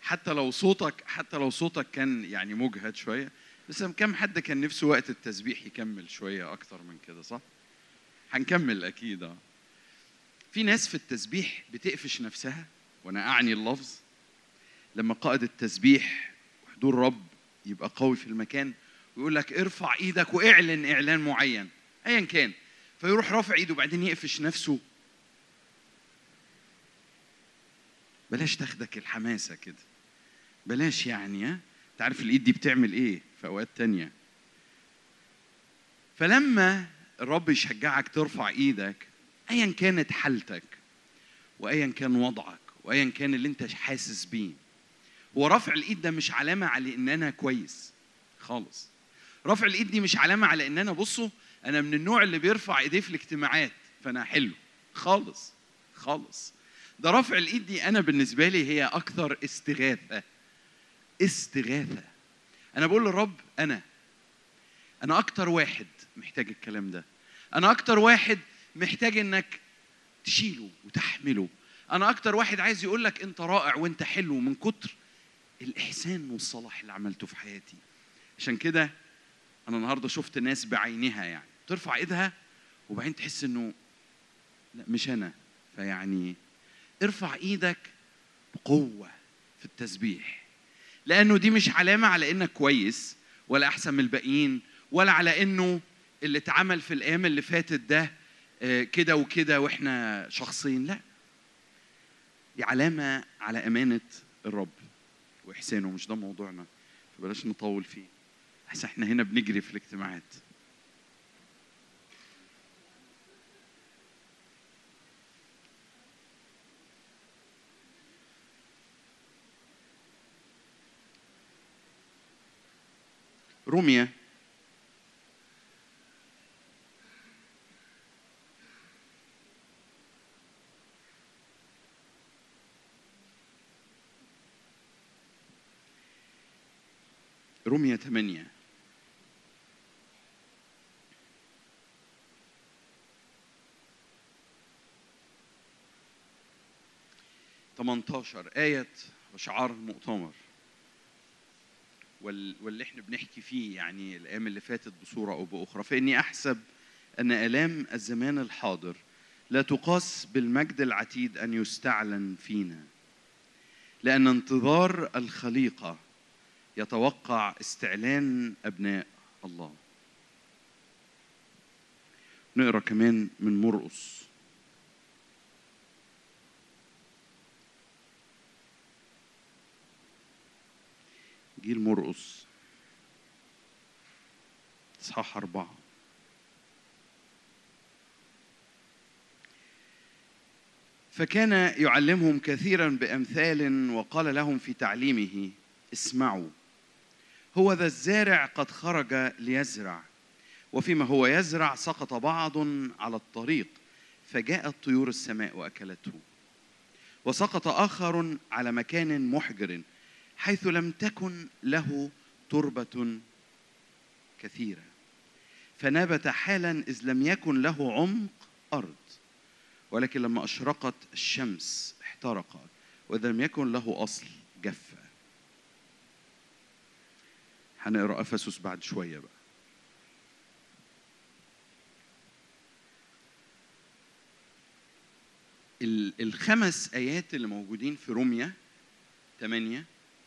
حتى لو صوتك حتى لو صوتك كان يعني مجهد شويه بس كم حد كان نفسه وقت التسبيح يكمل شويه اكتر من كده صح هنكمل اكيد اه في ناس في التسبيح بتقفش نفسها وانا اعني اللفظ لما قائد التسبيح وحضور رب يبقى قوي في المكان ويقول لك ارفع ايدك واعلن اعلان معين ايا كان فيروح رافع ايده وبعدين يقفش نفسه بلاش تاخدك الحماسه كده بلاش يعني ها انت عارف الايد دي بتعمل ايه في اوقات تانية فلما الرب يشجعك ترفع ايدك ايا كانت حالتك وايا كان وضعك وايا كان اللي انت حاسس بيه هو رفع الايد ده مش علامه على ان انا كويس خالص رفع الايد دي مش علامه على ان انا بصوا انا من النوع اللي بيرفع ايديه في الاجتماعات فانا حلو خالص خالص ده رفع الايد دي انا بالنسبه لي هي اكثر استغاثه استغاثه انا بقول للرب انا انا اكتر واحد محتاج الكلام ده انا اكتر واحد محتاج انك تشيله وتحمله انا اكتر واحد عايز يقول لك انت رائع وانت حلو من كتر الاحسان والصلاح اللي عملته في حياتي عشان كده انا النهارده شفت ناس بعينها يعني ترفع ايدها وبعدين تحس انه لا مش انا فيعني ارفع ايدك بقوه في التسبيح لانه دي مش علامه على انك كويس ولا احسن من الباقيين ولا على انه اللي اتعمل في الايام اللي فاتت ده آه، كده وكده واحنا شخصين لا دي علامه على امانه الرب واحسانه مش ده موضوعنا فبلاش نطول فيه احسن احنا هنا بنجري في الاجتماعات روميا روميا 8 18 آية وشعار المؤتمر وال- واللي احنا بنحكي فيه يعني الأيام اللي فاتت بصورة أو بأخرى فإني أحسب أن آلام الزمان الحاضر لا تقاس بالمجد العتيد أن يستعلن فينا لأن انتظار الخليقة يتوقع استعلان أبناء الله نقرا كمان من مرقس جيل مرقس اصحاح أربعة فكان يعلمهم كثيرا بأمثال وقال لهم في تعليمه اسمعوا هو ذا الزارع قد خرج ليزرع وفيما هو يزرع سقط بعض على الطريق فجاءت طيور السماء واكلته وسقط اخر على مكان محجر حيث لم تكن له تربه كثيره فنبت حالا اذ لم يكن له عمق ارض ولكن لما اشرقت الشمس احترق واذا لم يكن له اصل جف هنقرا افسس بعد شويه بقى ال- الخمس ايات اللي موجودين في روميا 8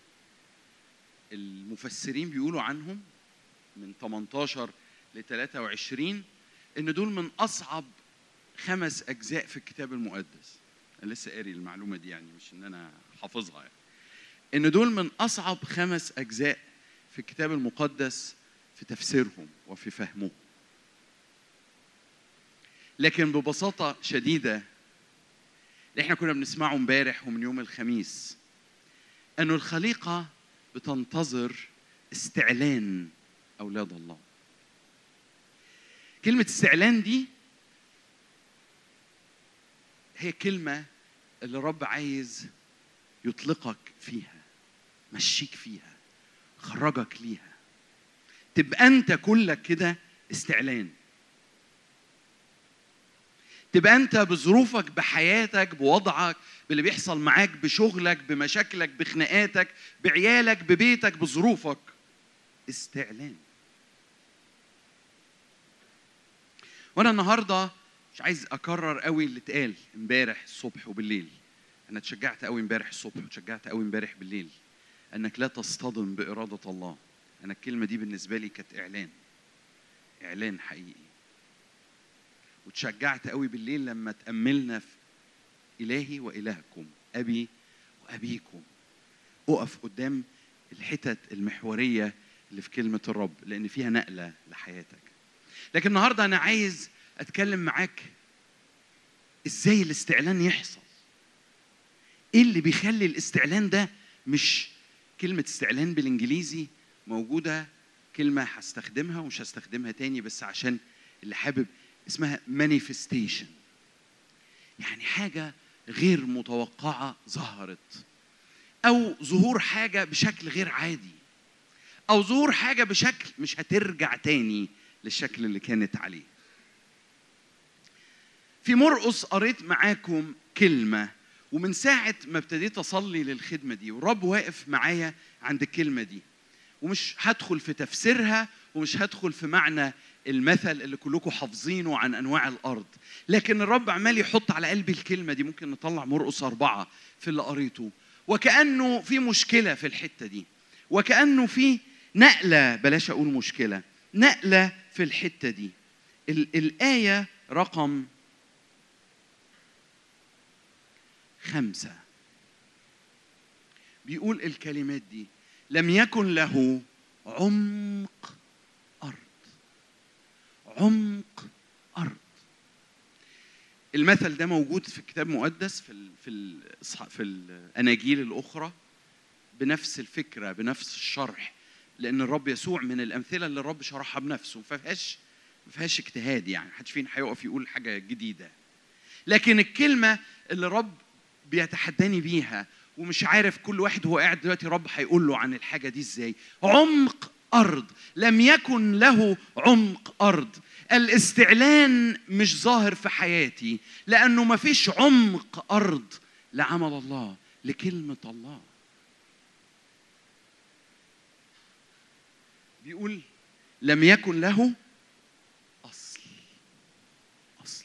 المفسرين بيقولوا عنهم من 18 ل 23 ان دول من اصعب خمس اجزاء في الكتاب المقدس انا لسه قاري المعلومه دي يعني مش ان انا حافظها يعني ان دول من اصعب خمس اجزاء في الكتاب المقدس في تفسيرهم وفي فهمهم لكن ببساطه شديده اللي احنا كنا بنسمعه امبارح ومن يوم الخميس انه الخليقه بتنتظر استعلان اولاد الله كلمه استعلان دي هي كلمه اللي الرب عايز يطلقك فيها مشيك فيها خرجك ليها تبقى انت كلك كده استعلان تبقى انت بظروفك بحياتك بوضعك باللي بيحصل معاك بشغلك بمشاكلك بخناقاتك بعيالك ببيتك بظروفك استعلان وانا النهارده مش عايز اكرر قوي اللي اتقال امبارح الصبح وبالليل انا اتشجعت قوي امبارح الصبح واتشجعت قوي امبارح بالليل انك لا تصطدم باراده الله انا الكلمه دي بالنسبه لي كانت اعلان اعلان حقيقي وتشجعت قوي بالليل لما تاملنا في الهي والهكم ابي وابيكم اقف قدام الحتت المحوريه اللي في كلمه الرب لان فيها نقله لحياتك لكن النهارده انا عايز اتكلم معاك ازاي الاستعلان يحصل ايه اللي بيخلي الاستعلان ده مش كلمه استعلان بالانجليزي موجوده كلمه هستخدمها ومش هستخدمها تاني بس عشان اللي حابب اسمها manifestation يعني حاجه غير متوقعه ظهرت او ظهور حاجه بشكل غير عادي او ظهور حاجه بشكل مش هترجع تاني للشكل اللي كانت عليه في مرقص قريت معاكم كلمه ومن ساعه ما ابتديت اصلي للخدمه دي والرب واقف معايا عند الكلمه دي ومش هدخل في تفسيرها ومش هدخل في معنى المثل اللي كلكم حافظينه عن انواع الارض لكن الرب عمال يحط على قلبي الكلمه دي ممكن نطلع مرقص اربعه في اللي قريته وكانه في مشكله في الحته دي وكانه في نقله بلاش اقول مشكله نقله في الحته دي ال- الايه رقم خمسه بيقول الكلمات دي لم يكن له عمق ارض عمق ارض المثل ده موجود في الكتاب المقدس في ال في ال في الاناجيل الاخرى بنفس الفكره بنفس الشرح لان الرب يسوع من الامثله اللي الرب شرحها بنفسه ما فيهاش ما فيهاش اجتهاد يعني محدش فينا هيقف يقول حاجه جديده لكن الكلمه اللي الرب بيتحداني بيها ومش عارف كل واحد وهو قاعد دلوقتي رب هيقول له عن الحاجه دي ازاي عمق ارض لم يكن له عمق ارض الاستعلان مش ظاهر في حياتي لانه ما فيش عمق ارض لعمل الله لكلمه الله بيقول لم يكن له اصل اصل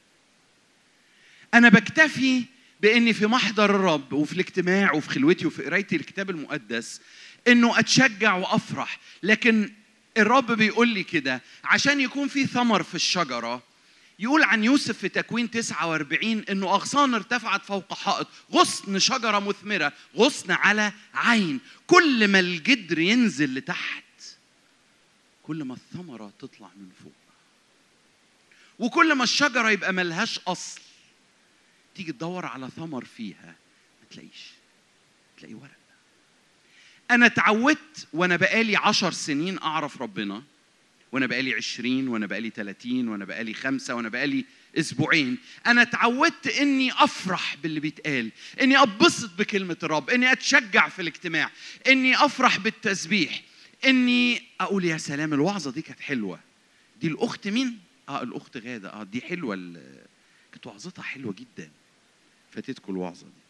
انا بكتفي باني في محضر الرب وفي الاجتماع وفي خلوتي وفي قرايتي الكتاب المقدس انه اتشجع وافرح لكن الرب بيقول لي كده عشان يكون في ثمر في الشجره يقول عن يوسف في تكوين 49 انه اغصان ارتفعت فوق حائط غصن شجره مثمره غصن على عين كل ما الجدر ينزل لتحت كل ما الثمره تطلع من فوق وكل ما الشجره يبقى ملهاش اصل تيجي تدور على ثمر فيها ما تلاقيش تلاقي ورق انا اتعودت وانا بقالي عشر سنين اعرف ربنا وانا بقالي عشرين وانا بقالي تلاتين وانا بقالي خمسة وانا بقالي اسبوعين انا اتعودت اني افرح باللي بيتقال اني اتبسط بكلمة الرب اني اتشجع في الاجتماع اني افرح بالتسبيح اني اقول يا سلام الوعظة دي كانت حلوة دي الاخت مين اه الاخت غادة اه دي حلوة ال- كانت وعظتها حلوة جدا فاتتكم الوعظة دي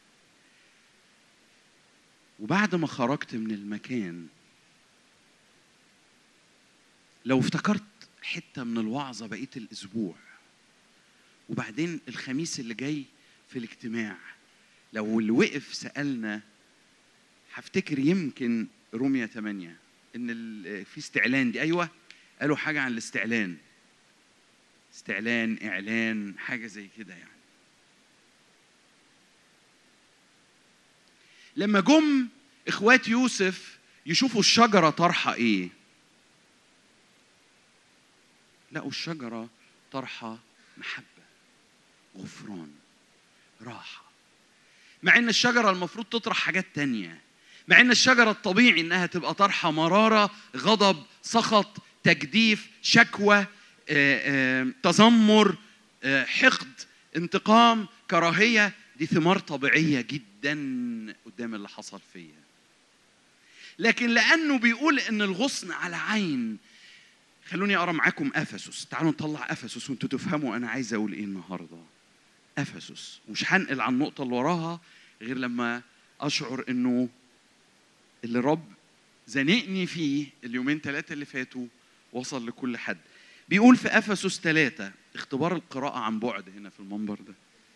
وبعد ما خرجت من المكان لو افتكرت حته من الوعظه بقيه الاسبوع وبعدين الخميس اللي جاي في الاجتماع لو اللي وقف سالنا هفتكر يمكن روميا 8 ان ال- في استعلان دي ايوه قالوا حاجه عن الاستعلان استعلان اعلان حاجه زي كده يعني لما جم اخوات يوسف يشوفوا الشجره طرحه ايه لقوا الشجره طرحه محبه غفران راحه مع ان الشجره المفروض تطرح حاجات تانية مع ان الشجره الطبيعي انها تبقى طرحه مراره غضب سخط تجديف شكوى آه، آه، تذمر آه، حقد انتقام كراهيه دي ثمار طبيعيه جدا قدام اللي حصل فيا لكن لانه بيقول ان الغصن على عين خلوني اقرا معاكم افسس تعالوا نطلع افسس وانتوا تفهموا انا عايز اقول ايه النهارده افسس مش هنقل عن النقطه اللي وراها غير لما اشعر انه اللي رب زنقني فيه اليومين ثلاثه اللي فاتوا وصل لكل حد بيقول في افسس ثلاثه اختبار القراءه عن بعد هنا في المنبر ده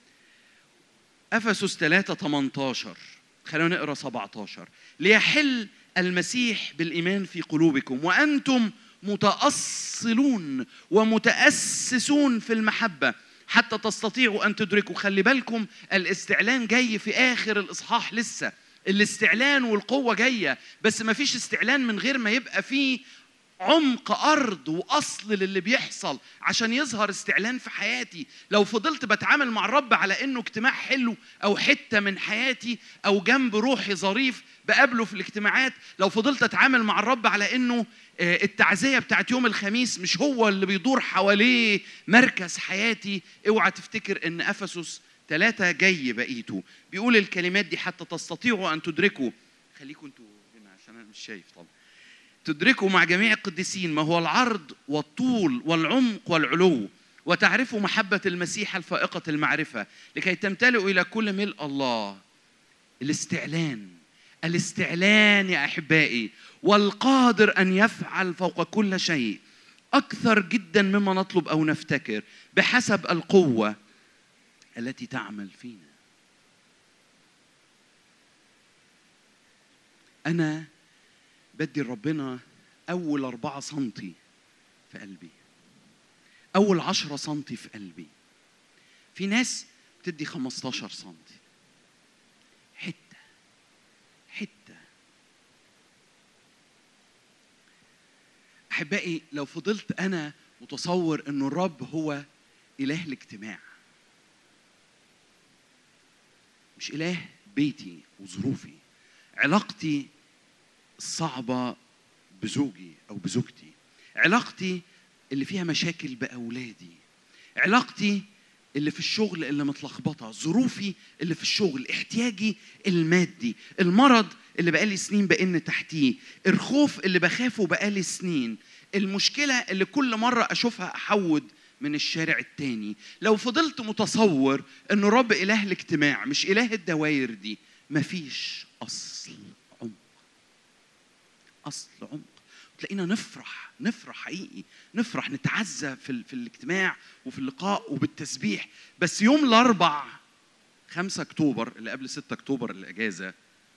افسس 3 18 خلونا نقرا 17 ليحل المسيح بالايمان في قلوبكم وانتم متاصلون ومتاسسون في المحبه حتى تستطيعوا ان تدركوا خلي بالكم الاستعلان جاي في اخر الاصحاح لسه الاستعلان والقوه جايه بس ما فيش استعلان من غير ما يبقى فيه عمق ارض واصل للي بيحصل عشان يظهر استعلان في حياتي لو فضلت بتعامل مع الرب على انه اجتماع حلو او حته من حياتي او جنب روحي ظريف بقابله في الاجتماعات لو فضلت اتعامل مع الرب على انه آه، التعزيه بتاعت يوم الخميس مش هو اللي بيدور حواليه مركز حياتي اوعى تفتكر ان افسس ثلاثة جاي بقيته بيقول الكلمات دي حتى تستطيعوا ان تدركوا خليكم انتوا هنا عشان انا مش شايف طبعا تدركوا مع جميع القديسين ما هو العرض والطول والعمق والعلو وتعرفوا محبة المسيح الفائقة المعرفة لكي تمتلئوا إلى كل ملء الله الاستعلان الاستعلان يا أحبائي والقادر أن يفعل فوق كل شيء أكثر جدا مما نطلب أو نفتكر بحسب القوة التي تعمل فينا أنا بدي ربنا أول أربعة سنتي في قلبي أول عشرة سنتي في قلبي في ناس بتدي 15 سنتي حتة حتة أحبائي لو فضلت أنا متصور إنه الرب هو إله الاجتماع مش إله بيتي وظروفي علاقتي الصعبة بزوجي أو بزوجتي علاقتي اللي فيها مشاكل بأولادي علاقتي اللي في الشغل اللي متلخبطة ظروفي اللي في الشغل احتياجي المادي المرض اللي بقالي سنين بإن تحتيه الخوف اللي بخافه بقالي سنين المشكلة اللي كل مرة أشوفها أحود من الشارع التاني لو فضلت متصور أنه رب إله الاجتماع مش إله الدواير دي مفيش أصل عمق اصل عمق تلاقينا نفرح نفرح حقيقي نفرح نتعزى في, ال- في الاجتماع وفي اللقاء وبالتسبيح بس يوم الاربع 5 اكتوبر اللي قبل 6 اكتوبر الاجازه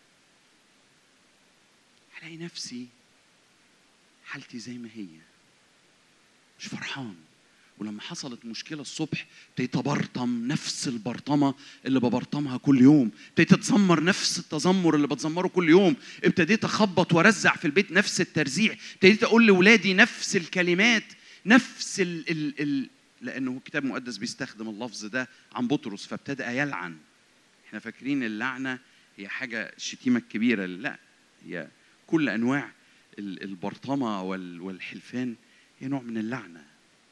هلاقي نفسي حالتي زي ما هي مش فرحان ولما حصلت مشكلة الصبح ابتديت أبرطم نفس البرطمة اللي ببرطمها كل يوم ابتديت أتذمر نفس التذمر اللي بتذمره كل يوم ابتديت أخبط وأرزع في البيت نفس الترزيع ابتديت أقول لأولادي نفس الكلمات نفس ال ال ال لأنه الكتاب المقدس بيستخدم اللفظ ده عن بطرس فابتدأ يلعن احنا فاكرين اللعنة هي حاجة الشتيمة الكبيرة لا هي كل أنواع ال- البرطمة وال- والحلفان هي نوع من اللعنة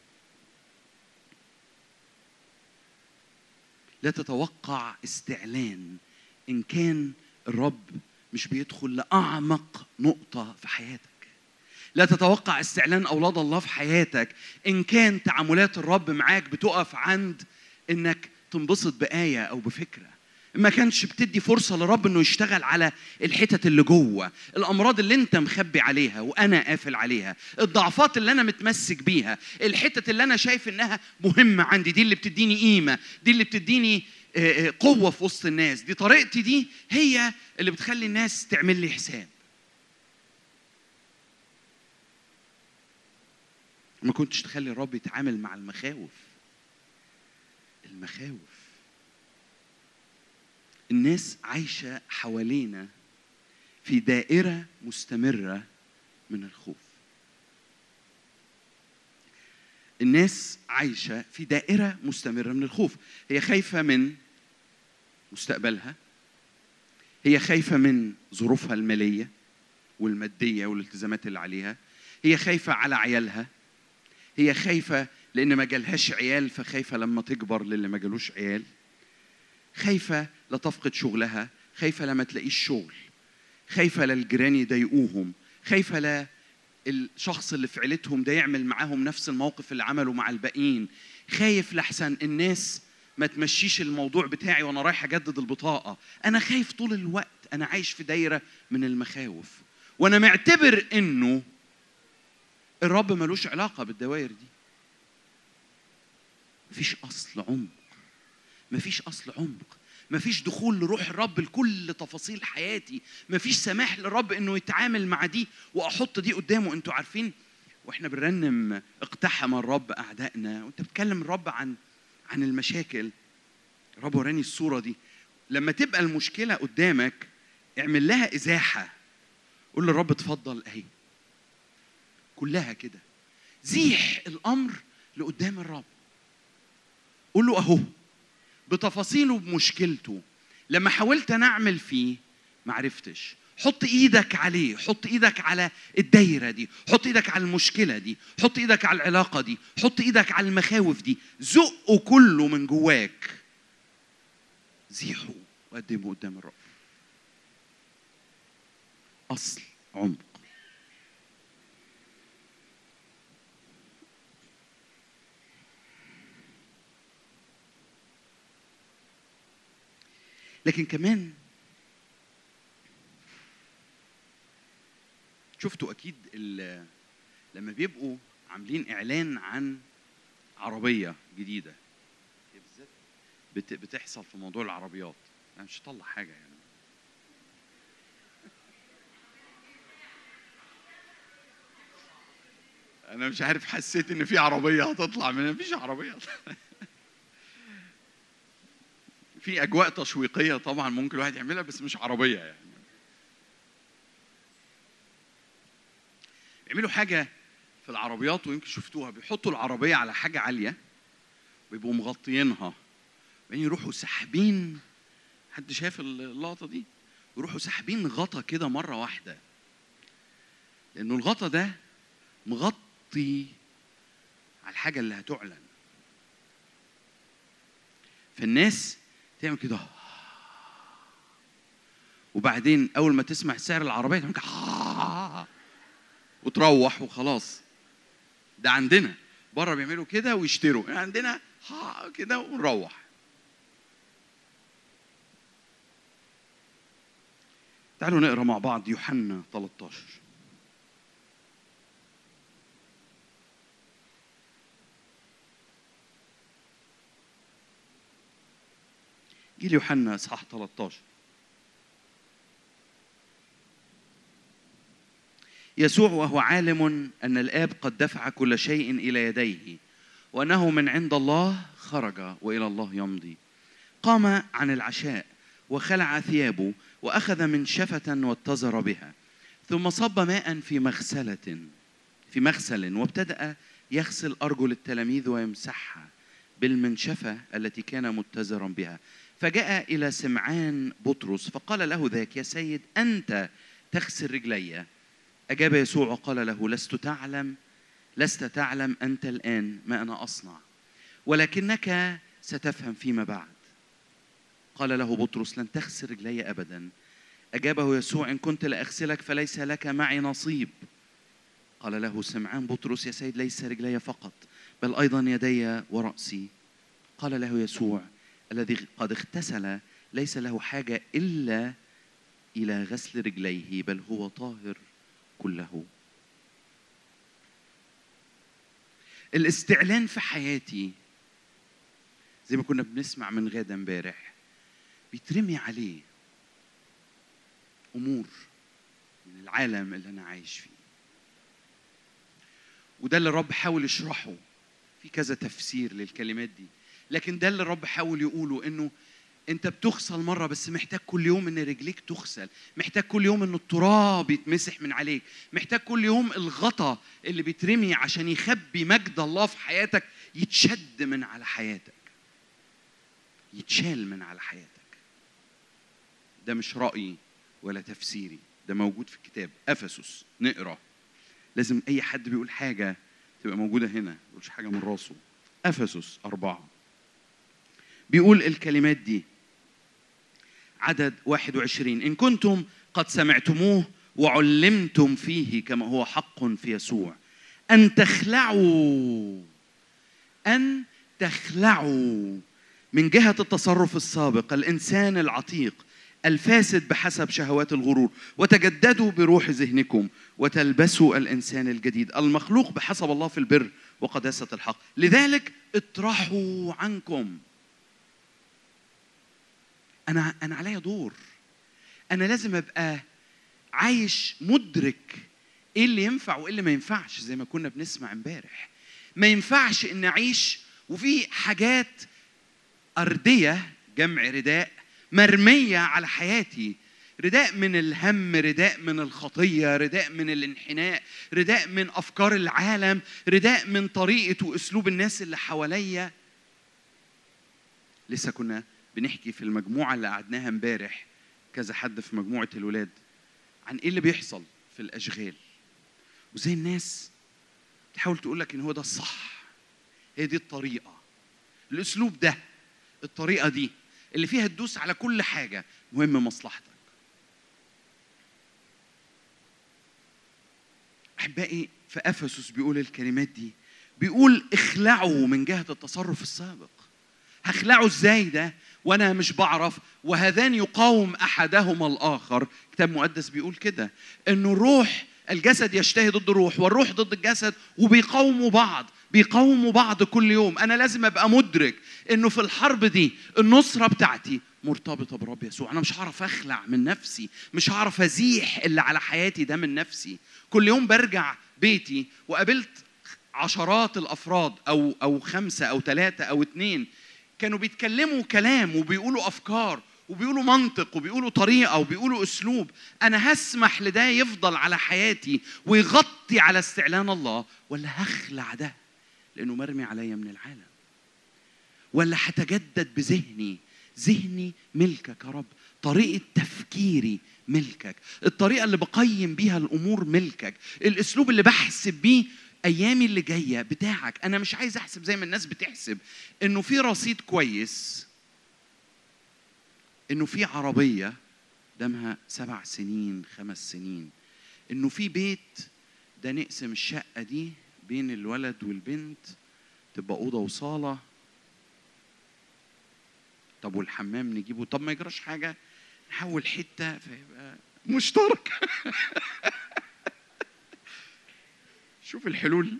لا تتوقع استعلان ان كان الرب مش بيدخل لاعمق نقطه في حياتك لا تتوقع استعلان اولاد الله في حياتك ان كان تعاملات الرب معاك بتقف عند انك تنبسط بايه او بفكره ما كانش بتدي فرصة لرب انه يشتغل على الحتت اللي جوه، الامراض اللي انت مخبي عليها وانا قافل عليها، الضعفات اللي انا متمسك بيها، الحتت اللي انا شايف انها مهمة عندي، دي اللي بتديني قيمة، دي اللي بتديني آه، آه، قوة في وسط الناس، دي طريقتي دي هي اللي بتخلي الناس تعمل لي حساب. ما كنتش تخلي الرب يتعامل مع المخاوف. المخاوف الناس عايشة حوالينا في دائرة مستمرة من الخوف الناس عايشة في دائرة مستمرة من الخوف هي خايفة من مستقبلها هي خايفة من ظروفها المالية والمادية والالتزامات اللي عليها هي خايفة على عيالها هي خايفة لأن ما جالهاش عيال فخايفة لما تكبر للي ما جالوش عيال خايفة لا تفقد شغلها خايفة لا ما تلاقيش شغل خايفة لا الجيران يضايقوهم خايفة لا الشخص اللي في عيلتهم ده يعمل معاهم نفس الموقف اللي عمله مع الباقيين خايف لحسن الناس ما تمشيش الموضوع بتاعي وانا رايح اجدد البطاقه انا خايف طول الوقت انا عايش في دايره من المخاوف وانا معتبر انه الرب ملوش علاقه بالدوائر دي مفيش اصل عمق مفيش اصل عمق مفيش دخول لروح الرب لكل تفاصيل حياتي مفيش سماح للرب انه يتعامل مع دي واحط دي قدامه انتوا عارفين واحنا بنرنم اقتحم الرب اعدائنا وانت بتكلم الرب عن عن المشاكل الرب وراني الصوره دي لما تبقى المشكله قدامك اعمل لها ازاحه قول للرب اتفضل اهي كلها كده زيح الامر لقدام الرب قول له اهو بتفاصيله بمشكلته لما حاولت انا اعمل فيه ما عرفتش حط ايدك عليه حط ايدك على الدايره دي حط ايدك على المشكله دي حط ايدك على العلاقه دي حط ايدك على المخاوف دي زقه كله من جواك زيحه وقدمه قدام الرب اصل عمق لكن كمان شفتوا اكيد ال- لما بيبقوا عاملين اعلان عن عربيه جديده هي بالذات بت- بتحصل في موضوع العربيات انا مش هطلع حاجه يعني انا مش عارف حسيت ان في عربيه هتطلع من مفيش عربيه في اجواء تشويقيه طبعا ممكن الواحد يعملها بس مش عربيه يعني بيعملوا حاجه في العربيات ويمكن شفتوها بيحطوا العربيه على حاجه عاليه ويبقوا مغطيينها بعدين يروحوا ساحبين حد شاف اللقطه دي يروحوا ساحبين غطا كده مره واحده لانه الغطا ده مغطي على الحاجه اللي هتعلن فالناس تعمل كده وبعدين اول ما تسمع سعر العربيه تعمل كده وتروح وخلاص ده عندنا بره بيعملوا كده ويشتروا يعني عندنا ها كده ونروح تعالوا نقرا مع بعض يوحنا 13 جيل يوحنا اصحاح 13 يسوع وهو عالم ان الاب قد دفع كل شيء الى يديه وانه من عند الله خرج والى الله يمضي قام عن العشاء وخلع ثيابه واخذ منشفه واتزر بها ثم صب ماء في مغسله في مغسل وابتدا يغسل ارجل التلاميذ ويمسحها بالمنشفه التي كان متزرا بها فجاء الى سمعان بطرس فقال له ذاك يا سيد انت تغسل رجلي أجاب يسوع وقال له لست تعلم لست تعلم أنت الآن ما أنا أصنع ولكنك ستفهم فيما بعد قال له بطرس لن تغسل رجلي أبدا أجابه يسوع إن كنت لأغسلك فليس لك معي نصيب قال له سمعان بطرس يا سيد ليس رجلي فقط بل أيضا يدي ورأسي قال له يسوع الذي قد اغتسل ليس له حاجة إلا إلى غسل رجليه بل هو طاهر كله الاستعلان في حياتي زي ما كنا بنسمع من غادة امبارح بيترمي عليه امور من العالم اللي انا عايش فيه وده اللي الرب حاول يشرحه في كذا تفسير للكلمات دي لكن ده اللي الرب حاول يقوله انه انت بتغسل مره بس محتاج كل يوم ان رجليك تغسل محتاج كل يوم ان التراب يتمسح من عليك محتاج كل يوم الغطا اللي بيترمي عشان يخبي مجد الله في حياتك يتشد من على حياتك يتشال من على حياتك ده مش رأيي ولا تفسيري ده موجود في الكتاب أفسس نقرأ لازم أي حد بيقول حاجة تبقى موجودة هنا ما يقولش حاجة من راسه أفسس أربعة بيقول الكلمات دي عدد 21 إن كنتم قد سمعتموه وعلمتم فيه كما هو حق في يسوع ان تخلعوا ان تخلعوا من جهه التصرف السابق الانسان العتيق الفاسد بحسب شهوات الغرور وتجددوا بروح ذهنكم وتلبسوا الانسان الجديد المخلوق بحسب الله في البر وقداسه الحق لذلك اطرحوا عنكم انا انا عليا دور انا لازم ابقى عايش مدرك ايه اللي ينفع وايه اللي ما ينفعش زي ما كنا بنسمع امبارح ما ينفعش ان اعيش وفي حاجات ارديه جمع رداء مرميه على حياتي رداء من الهم رداء من الخطيه رداء من الانحناء رداء من افكار العالم رداء من طريقه واسلوب الناس اللي حواليا لسه كنا بنحكي في المجموعه اللي قعدناها امبارح كذا حد في مجموعه الولاد عن ايه اللي بيحصل في الاشغال وزي الناس تحاول تقول لك ان هو ده الصح هي دي الطريقه الاسلوب ده الطريقه دي اللي فيها تدوس على كل حاجه مهم مصلحتك احبائي في افسس بيقول الكلمات دي بيقول اخلعوا من جهه التصرف السابق هخلعه ازاي ده وانا مش بعرف وهذان يقاوم احدهما الاخر كتاب مقدس بيقول كده انه الروح الجسد يجتهي ضد الروح والروح ضد الجسد وبيقاوموا بعض بيقاوموا بعض كل يوم انا لازم ابقى مدرك انه في الحرب دي النصره بتاعتي مرتبطه برب يسوع انا مش هعرف اخلع من نفسي مش هعرف ازيح اللي على حياتي ده من نفسي كل يوم برجع بيتي وقابلت عشرات الافراد او او خمسه او ثلاثه او اثنين كانوا بيتكلموا كلام وبيقولوا افكار وبيقولوا منطق وبيقولوا طريقه وبيقولوا اسلوب انا هسمح لده يفضل على حياتي ويغطي على استعلان الله ولا هخلع ده لانه مرمي عليا من العالم ولا هتجدد بذهني ذهني ملكك يا رب طريقة تفكيري ملكك الطريقة اللي بقيم بيها الأمور ملكك الأسلوب اللي بحسب بيه أيامي اللي جاية بتاعك أنا مش عايز أحسب زي ما الناس بتحسب إنه في رصيد كويس إنه في عربية قدامها سبع سنين خمس سنين إنه في بيت ده نقسم الشقة دي بين الولد والبنت تبقى أوضة وصالة طب والحمام نجيبه طب ما يجراش حاجة نحول حتة فيبقى مشترك شوف الحلول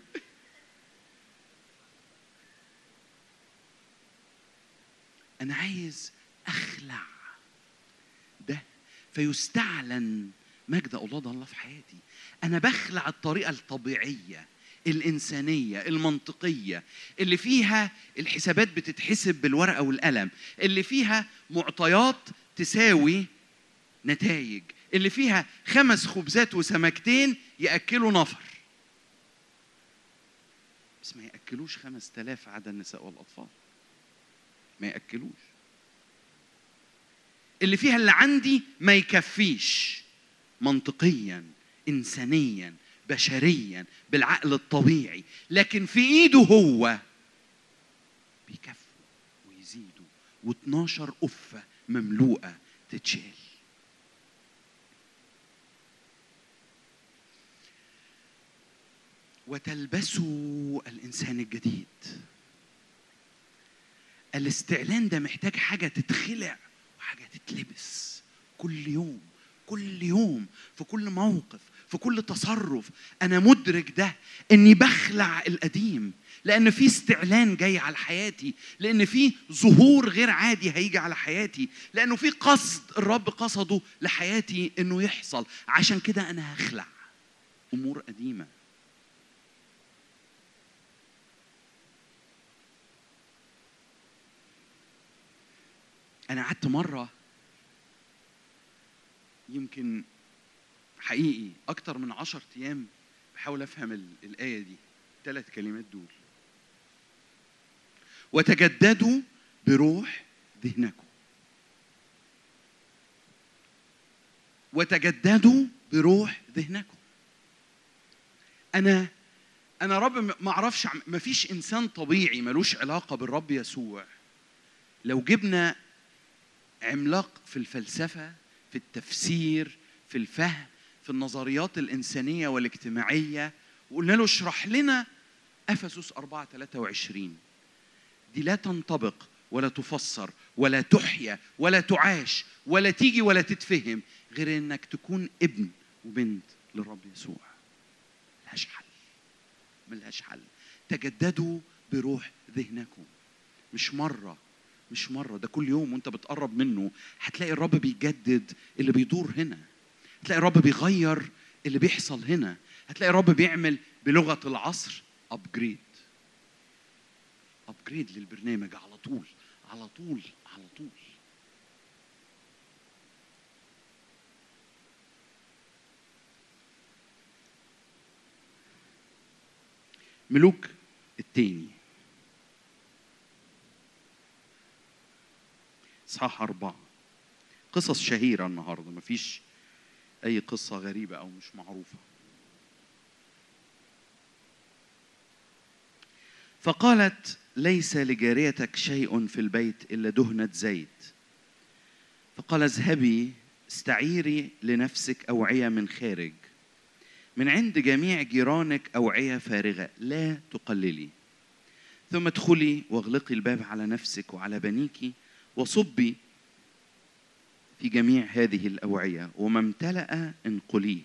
أنا عايز أخلع ده فيستعلن مجد أولاد الله في حياتي أنا بخلع الطريقة الطبيعية الإنسانية المنطقية اللي فيها الحسابات بتتحسب بالورقة والقلم اللي فيها معطيات تساوي نتائج اللي فيها خمس خبزات وسمكتين يأكلوا نفر بس ما يأكلوش خمس تلاف عدد النساء والأطفال ما يأكلوش اللي فيها اللي عندي ما يكفيش منطقيا إنسانيا بشريا بالعقل الطبيعي لكن في ايده هو بيكفوا ويزيدوا و12 قفه مملوءه تتشال وتلبسوا الانسان الجديد الاستعلان ده محتاج حاجه تتخلع وحاجه تتلبس كل يوم كل يوم في كل موقف في كل تصرف انا مدرك ده اني بخلع القديم لان في استعلان جاي على حياتي لان في ظهور غير عادي هيجي على حياتي لانه في قصد الرب قصده لحياتي انه يحصل عشان كده انا هخلع امور قديمه انا قعدت مره يمكن حقيقي اكتر من عشر ايام بحاول افهم ال- الايه دي ثلاث كلمات دول وتجددوا بروح ذهنكم وتجددوا بروح ذهنكم انا انا رب م- ما اعرفش عم- ما فيش انسان طبيعي ملوش علاقه بالرب يسوع لو جبنا عملاق في الفلسفه في التفسير في الفهم في النظريات الإنسانية والاجتماعية وقلنا له اشرح لنا أفسس 4 23 دي لا تنطبق ولا تفسر ولا تحيا ولا تعاش ولا تيجي ولا تتفهم غير انك تكون ابن وبنت للرب يسوع ملهاش حل ملهاش حل تجددوا بروح ذهنكم مش مرة مش مرة ده كل يوم وانت بتقرب منه هتلاقي الرب بيجدد اللي بيدور هنا هتلاقي الرب بيغير اللي بيحصل هنا هتلاقي الرب بيعمل بلغة العصر ابجريد ابجريد للبرنامج على طول على طول على طول ملوك التاني اصحاح أربعة قصص شهيرة النهاردة مفيش أي قصة غريبة أو مش معروفة فقالت ليس لجاريتك شيء في البيت إلا دهنة زيت فقال اذهبي استعيري لنفسك أوعية من خارج من عند جميع جيرانك أوعية فارغة لا تقللي ثم ادخلي واغلقي الباب على نفسك وعلى بنيك وصبي في جميع هذه الأوعية وما امتلأ انقليه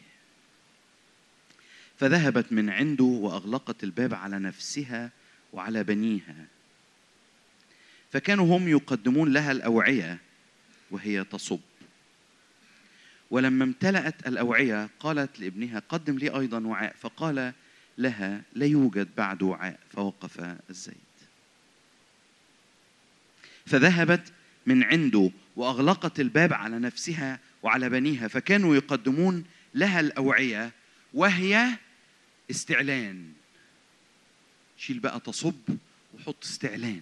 فذهبت من عنده وأغلقت الباب على نفسها وعلى بنيها فكانوا هم يقدمون لها الأوعية وهي تصب ولما امتلأت الأوعية قالت لابنها قدم لي أيضا وعاء فقال لها لا يوجد بعد وعاء فوقف الزيت فذهبت من عنده وأغلقت الباب على نفسها وعلى بنيها فكانوا يقدمون لها الأوعية وهي استعلان شيل بقى تصب وحط استعلان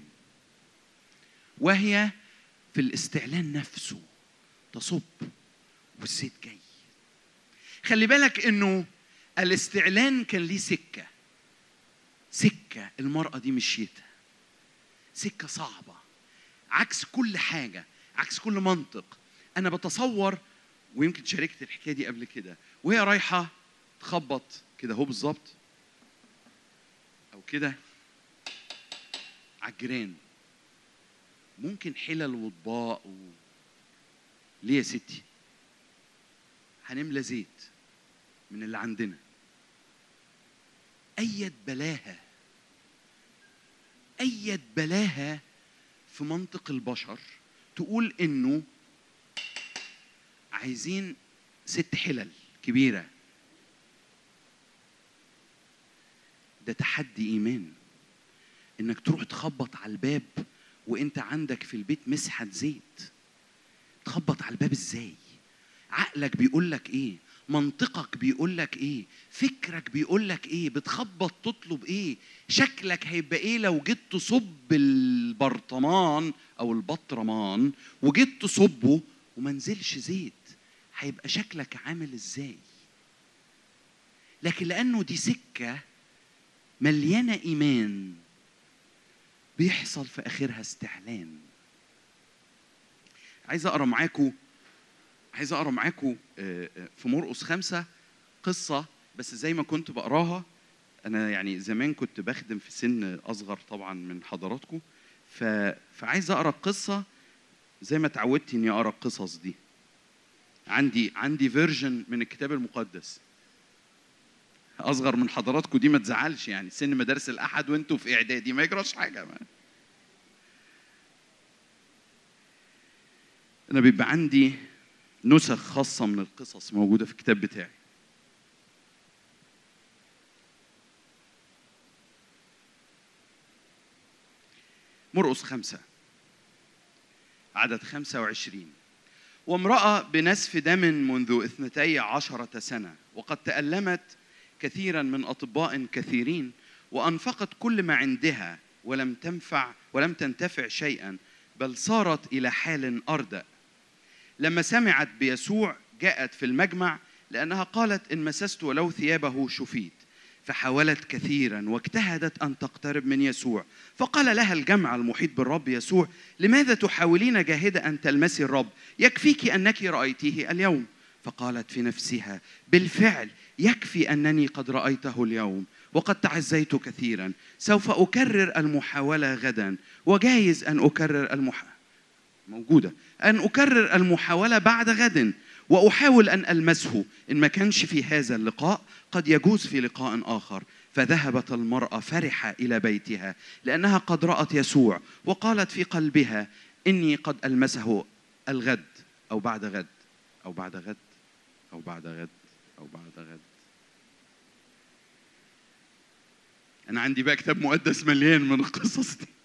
وهي في الاستعلان نفسه تصب والزيت جاي خلي بالك انه الاستعلان كان ليه سكه سكه المراه دي مشيتها سكه صعبه عكس كل حاجه عكس كل منطق انا بتصور ويمكن شاركت الحكايه دي قبل كده وهي رايحه تخبط كده هو بالظبط او كده على الجيران ممكن حلل واطباق و... ليه يا ستي هنملى زيت من اللي عندنا أيد بلاها أيد بلاها في منطق البشر تقول إنه عايزين ست حلل كبيرة ده تحدي إيمان إنك تروح تخبط على الباب وإنت عندك في البيت مسحة زيت تخبط على الباب إزاي؟ عقلك بيقول لك ايه منطقك بيقول لك ايه فكرك بيقول لك ايه بتخبط تطلب ايه شكلك هيبقى ايه لو جيت تصب البرطمان او البطرمان وجيت تصبه وما نزلش زيت هيبقى شكلك عامل ازاي لكن لانه دي سكه مليانه ايمان بيحصل في اخرها استعلان عايز اقرا معاكم عايز اقرا معاكم في مرقس خمسة قصة بس زي ما كنت بقراها أنا يعني زمان كنت بخدم في سن أصغر طبعا من حضراتكم ف... فعايز أقرا قصة زي ما اتعودت إني أقرا القصص دي عندي عندي فيرجن من الكتاب المقدس أصغر من حضراتكم دي ما تزعلش يعني سن مدارس الأحد وأنتوا في إعدادي ما يجراش حاجة ما. أنا بيبقى عندي نسخ خاصة من القصص موجودة في الكتاب بتاعي مرقس خمسة عدد خمسة وعشرين وامرأة بنسف دم منذ اثنتي عشرة سنة وقد تألمت كثيرا من أطباء كثيرين وأنفقت كل ما عندها ولم تنفع ولم تنتفع شيئا بل صارت إلى حال أردأ لما سمعت بيسوع جاءت في المجمع لأنها قالت إن مسست ولو ثيابه شفيت فحاولت كثيرا واجتهدت أن تقترب من يسوع فقال لها الجمع المحيط بالرب يسوع لماذا تحاولين جاهدة أن تلمسي الرب يكفيك أنك رأيتيه اليوم فقالت في نفسها بالفعل يكفي انني قد رايته اليوم وقد تعزيت كثيرا سوف اكرر المحاوله غدا وجايز ان اكرر المحاوله موجوده ان اكرر المحاوله بعد غد واحاول ان المسه ان ما كانش في هذا اللقاء قد يجوز في لقاء اخر فذهبت المراه فرحه الى بيتها لانها قد رات يسوع وقالت في قلبها اني قد المسه الغد او بعد غد او بعد غد او بعد غد او بعد غد انا عندي بقى كتاب مقدس مليان من القصص دي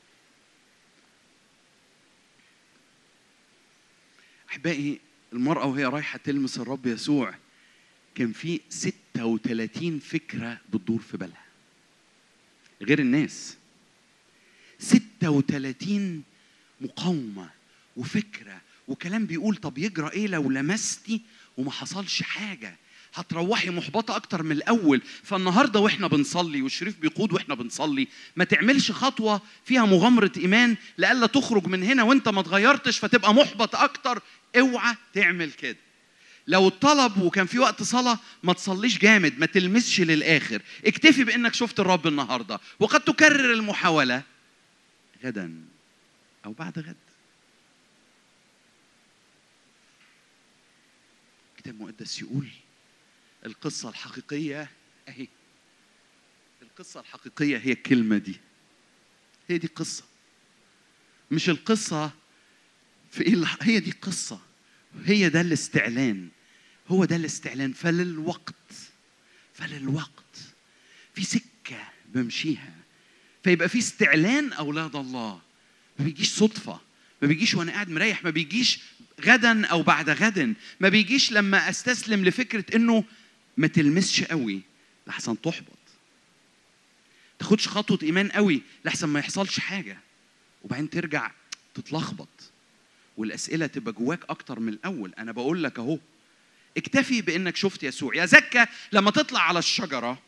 احبائي المراه وهي رايحه تلمس الرب يسوع كان في 36 فكره بتدور في بالها غير الناس 36 مقاومه وفكره وكلام بيقول طب يجرى ايه لو لمستي وما حصلش حاجه هتروحي محبطة أكتر من الأول فالنهاردة وإحنا بنصلي والشريف بيقود وإحنا بنصلي ما تعملش خطوة فيها مغامرة إيمان لألا تخرج من هنا وإنت ما اتغيرتش فتبقى محبط أكتر اوعى تعمل كده لو الطلب وكان في وقت صلاة ما تصليش جامد ما تلمسش للآخر اكتفي بأنك شفت الرب النهاردة وقد تكرر المحاولة غدا أو بعد غد الكتاب المقدس يقول القصة الحقيقية أهي القصة الحقيقية هي الكلمة دي هي دي القصة مش القصة في إيه الح- هي دي القصة هي ده الاستعلان هو ده الاستعلان فللوقت فللوقت في سكة بمشيها فيبقى في استعلان أولاد الله ما بيجيش صدفة ما بيجيش وأنا قاعد مريح ما بيجيش غدا أو بعد غد ما بيجيش لما أستسلم لفكرة إنه ما تلمسش قوي لحسن تحبط تاخدش خطوة إيمان قوي لحسن ما يحصلش حاجة وبعدين ترجع تتلخبط والأسئلة تبقى جواك أكتر من الأول أنا بقول لك أهو اكتفي بانك شفت يسوع يا زكا لما تطلع على الشجره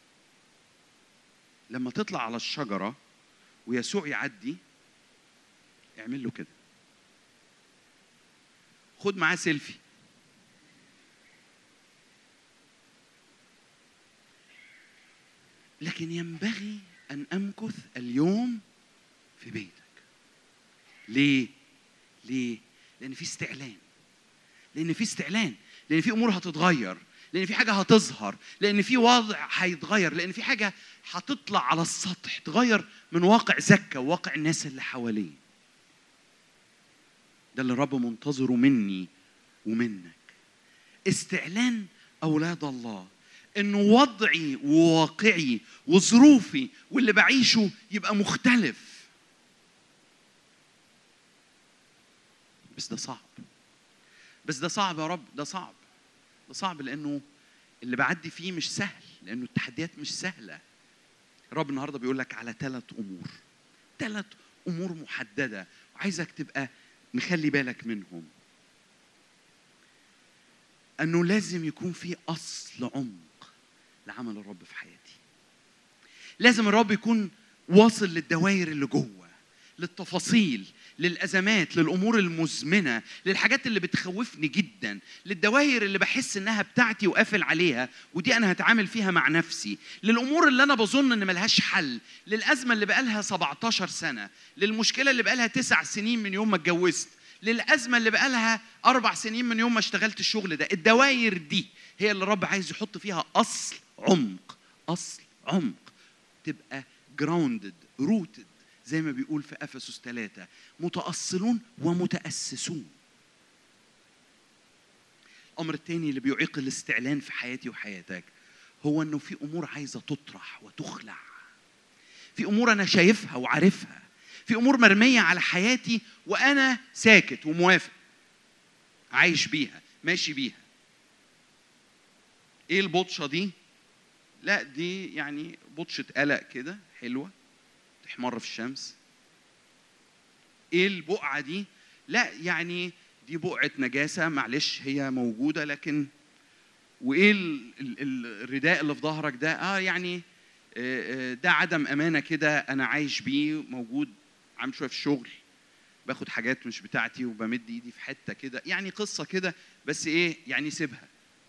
لما تطلع على الشجره ويسوع يعدي اعمل له كده خد معاه سيلفي لكن ينبغي ان امكث اليوم في بيتك ليه ليه لان في استعلان لان في استعلان لان في امور هتتغير لان في حاجه هتظهر لان في وضع هيتغير لان في حاجه هتطلع على السطح تغير من واقع زكا وواقع الناس اللي حواليه ده اللي الرب منتظره مني ومنك استعلان اولاد الله انه وضعي وواقعي وظروفي واللي بعيشه يبقى مختلف بس ده صعب بس ده صعب يا رب ده صعب ده صعب لانه اللي بعدي فيه مش سهل لانه التحديات مش سهله الرب النهارده بيقول لك على ثلاث امور ثلاث امور محدده وعايزك تبقى مخلي بالك منهم انه لازم يكون في اصل عمق لعمل الرب في حياتي لازم الرب يكون واصل للدوائر اللي جوه للتفاصيل للازمات للامور المزمنه للحاجات اللي بتخوفني جدا للدوائر اللي بحس انها بتاعتي وقافل عليها ودي انا هتعامل فيها مع نفسي للامور اللي انا بظن ان ملهاش حل للازمه اللي بقالها 17 سنه للمشكله اللي بقالها تسع سنين من يوم ما اتجوزت للازمه اللي بقالها اربع سنين من يوم ما اشتغلت الشغل ده الدوائر دي هي اللي الرب عايز يحط فيها اصل عمق اصل عمق تبقى جراوندد روتد زي ما بيقول في افسس ثلاثة متأصلون ومتأسسون الأمر الثاني اللي بيعيق الاستعلان في حياتي وحياتك هو إنه في أمور عايزة تطرح وتخلع في أمور أنا شايفها وعارفها في أمور مرمية على حياتي وأنا ساكت وموافق عايش بيها ماشي بيها إيه البطشة دي؟ لا دي يعني بطشة قلق كده حلوة تحمر في الشمس ايه البقعه دي لا يعني دي بقعه نجاسه معلش هي موجوده لكن وايه ال- ال- ال- الرداء اللي في ظهرك ده اه يعني آه، آه، ده عدم امانه كده انا عايش بيه موجود عامل شويه في الشغل باخد حاجات مش بتاعتي وبمد ايدي في حته كده يعني قصه كده بس ايه يعني سيبها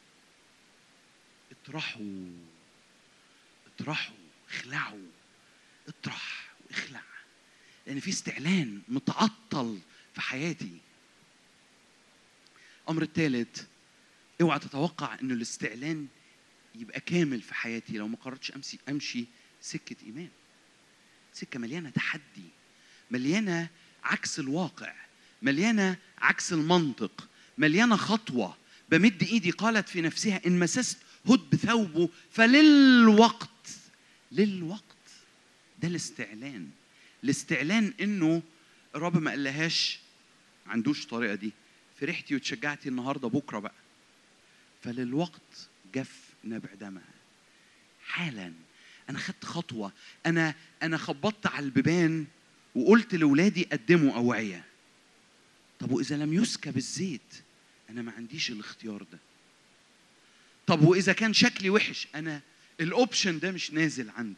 اطرحوا اطرحوا اخلعوا اطرح واخلع لان في استعلان متعطل في حياتي الامر الثالث اوعى تتوقع ان الاستعلان يبقى كامل في حياتي لو ما قررتش امشي امشي سكه ايمان سكه مليانه تحدي مليانه عكس الواقع مليانه عكس المنطق مليانه خطوه بمد ايدي قالت في نفسها ان مسست هد بثوبه فللوقت للوقت ده الاستعلان الاستعلان انه الرب ما قالهاش ما عندوش الطريقه دي فرحتي وتشجعتي النهارده بكره بقى فللوقت جف نبع دمها حالا انا خدت خطوه انا انا خبطت على البيبان وقلت لاولادي قدموا اوعيه طب واذا لم يسكب الزيت انا ما عنديش الاختيار ده طب واذا كان شكلي وحش انا الاوبشن ده مش نازل عندي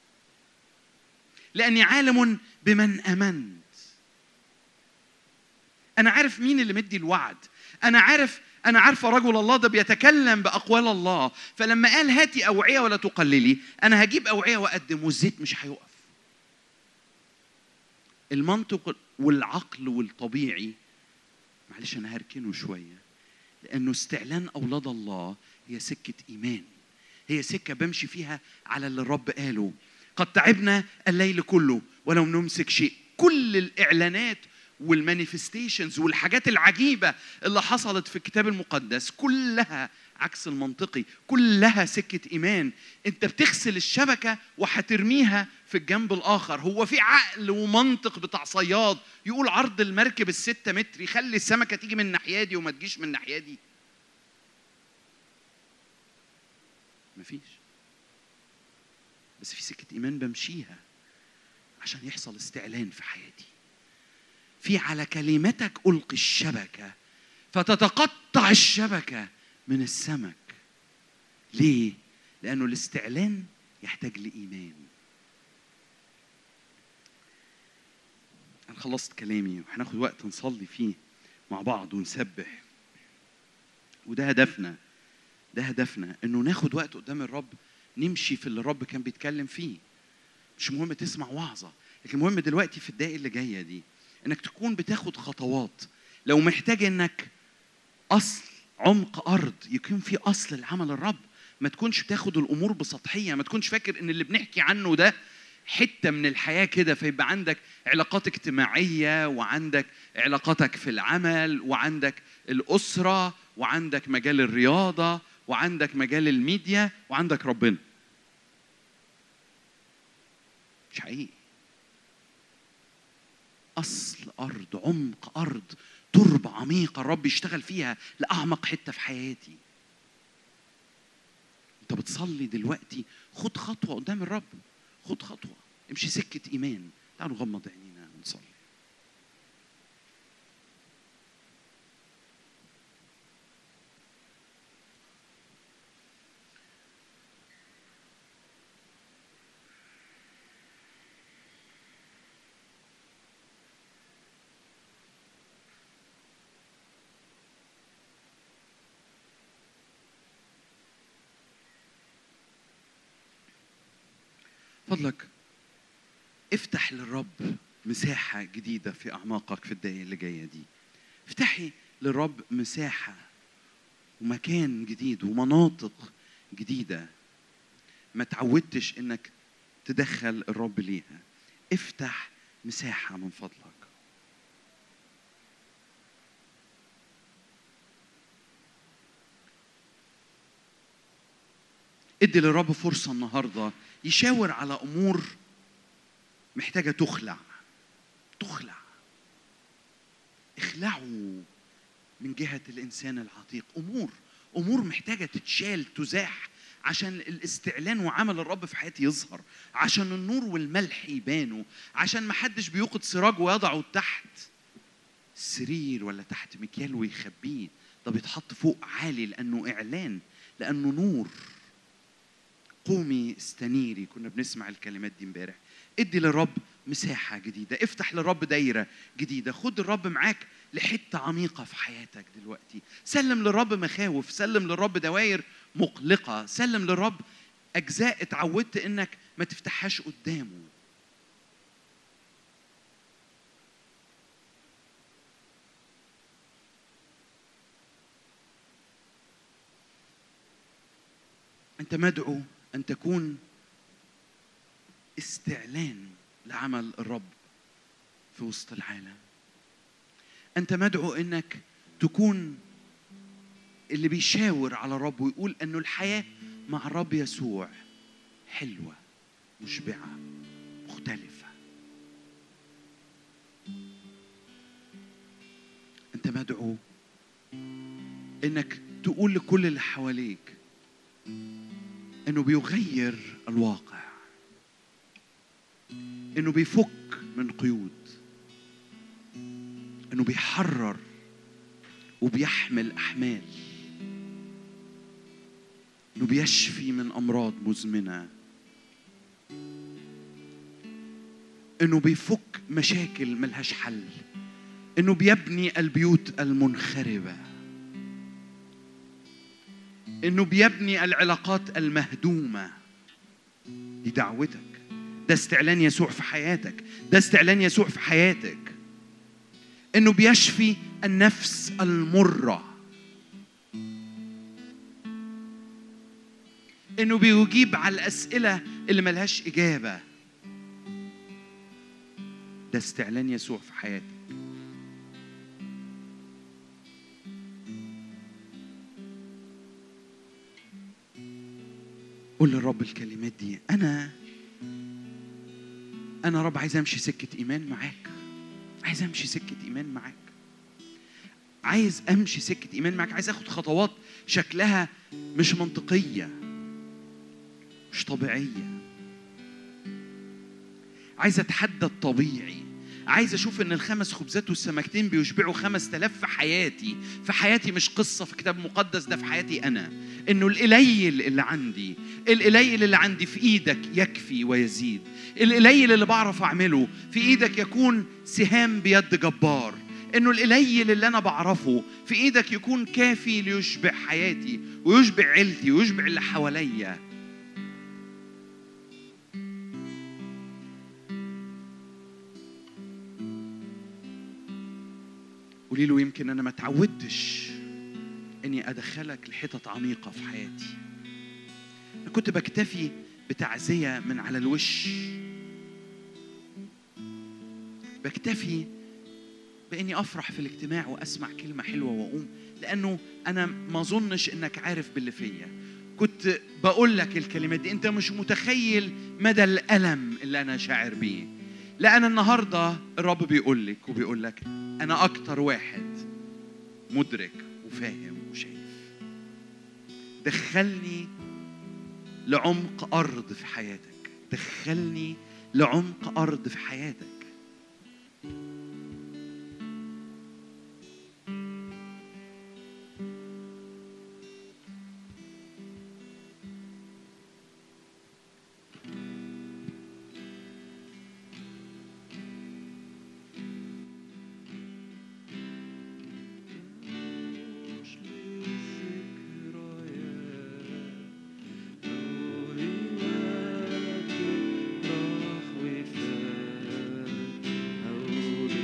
لاني عالم بمن امنت انا عارف مين اللي مدي الوعد انا عارف انا عارفه رجل الله ده بيتكلم باقوال الله فلما قال هاتي اوعيه ولا تقللي انا هجيب اوعيه واقدم والزيت مش هيقف المنطق والعقل والطبيعي معلش انا هركنه شويه لانه استعلان اولاد الله هي سكه ايمان هي سكه بمشي فيها على اللي الرب قاله قد تعبنا الليل كله ولم نمسك شيء كل الاعلانات والمانيفستيشنز والحاجات العجيبه اللي حصلت في الكتاب المقدس كلها عكس المنطقي كلها سكه ايمان انت بتغسل الشبكه وهترميها في الجنب الاخر هو في عقل ومنطق بتاع صياد يقول عرض المركب الستة متر يخلي السمكه تيجي من الناحيه دي وما تجيش من الناحيه دي مفيش بس في سكه ايمان بمشيها عشان يحصل استعلان في حياتي في على كلمتك ألقي الشبكة فتتقطع الشبكة من السمك ليه؟ لأنه الاستعلان يحتاج لإيمان أنا خلصت كلامي وهناخد وقت نصلي فيه مع بعض ونسبح وده هدفنا ده هدفنا انه ناخد وقت قدام الرب نمشي في اللي الرب كان بيتكلم فيه مش مهم تسمع وعظه لكن مهم دلوقتي في الدقائق اللي جايه دي انك تكون بتاخد خطوات لو محتاج انك اصل عمق ارض يكون في اصل لعمل الرب ما تكونش بتاخد الامور بسطحيه ما تكونش فاكر ان اللي بنحكي عنه ده حته من الحياه كده فيبقى عندك علاقات اجتماعيه وعندك علاقاتك في العمل وعندك الاسره وعندك مجال الرياضه وعندك مجال الميديا وعندك ربنا مش حقيقي اصل ارض عمق ارض تربه عميقه الرب يشتغل فيها لاعمق حته في حياتي انت بتصلي دلوقتي خد خطوه قدام الرب خد خطوه امشي سكه ايمان تعالوا نغمض عينينا ونصلي فضلك افتح للرب مساحة جديدة في أعماقك في الدقايق اللي جاية دي افتحي للرب مساحة ومكان جديد ومناطق جديدة ما تعودتش انك تدخل الرب ليها افتح مساحة من فضلك ادي للرب فرصة النهاردة يشاور على أمور محتاجة تخلع تخلع اخلعوا من جهة الإنسان العتيق أمور أمور محتاجة تتشال تزاح عشان الاستعلان وعمل الرب في حياتي يظهر عشان النور والملح يبانوا عشان ما حدش بيوقد سراج ويضعه تحت سرير ولا تحت مكيال ويخبيه ده بيتحط فوق عالي لأنه إعلان لأنه نور قومي استنيري كنا بنسمع الكلمات دي امبارح ادي للرب مساحة جديدة افتح للرب دايرة جديدة خد الرب معاك لحتة عميقة في حياتك دلوقتي سلم للرب مخاوف سلم للرب دوائر مقلقة سلم للرب أجزاء اتعودت إنك ما تفتحهاش قدامه أنت مدعو أن تكون استعلان لعمل الرب في وسط العالم أنت مدعو أنك تكون اللي بيشاور على الرب ويقول أنه الحياة مع الرب يسوع حلوة مشبعة مختلفة أنت مدعو أنك تقول لكل اللي حواليك انه بيغير الواقع انه بيفك من قيود انه بيحرر وبيحمل احمال انه بيشفي من امراض مزمنه انه بيفك مشاكل ملهاش حل انه بيبني البيوت المنخربه انه بيبني العلاقات المهدومه دي دعوتك ده استعلان يسوع في حياتك ده استعلان يسوع في حياتك انه بيشفي النفس المره انه بيجيب على الاسئله اللي ملهاش اجابه ده استعلان يسوع في حياتك قول للرب الكلمات دي انا انا رب عايز امشي سكه ايمان معاك عايز امشي سكه ايمان معاك عايز امشي سكه ايمان معاك عايز اخد خطوات شكلها مش منطقيه مش طبيعيه عايز اتحدى الطبيعي عايز اشوف ان الخمس خبزات والسمكتين بيشبعوا خمس تلاف في حياتي في حياتي مش قصة في كتاب مقدس ده في حياتي انا انه القليل اللي عندي القليل اللي عندي في ايدك يكفي ويزيد القليل اللي بعرف اعمله في ايدك يكون سهام بيد جبار انه القليل اللي انا بعرفه في ايدك يكون كافي ليشبع حياتي ويشبع عيلتي ويشبع اللي حواليا قولي له يمكن انا ما اتعودتش اني ادخلك لحتت عميقه في حياتي انا كنت بكتفي بتعزيه من على الوش بكتفي باني افرح في الاجتماع واسمع كلمه حلوه واقوم لانه انا ما اظنش انك عارف باللي فيا كنت بقول لك الكلمات دي انت مش متخيل مدى الالم اللي انا شاعر بيه لا انا النهارده الرب بيقول لك وبيقول لك انا اكتر واحد مدرك وفاهم وشايف دخلني لعمق ارض في حياتك دخلني لعمق ارض في حياتك راح وفات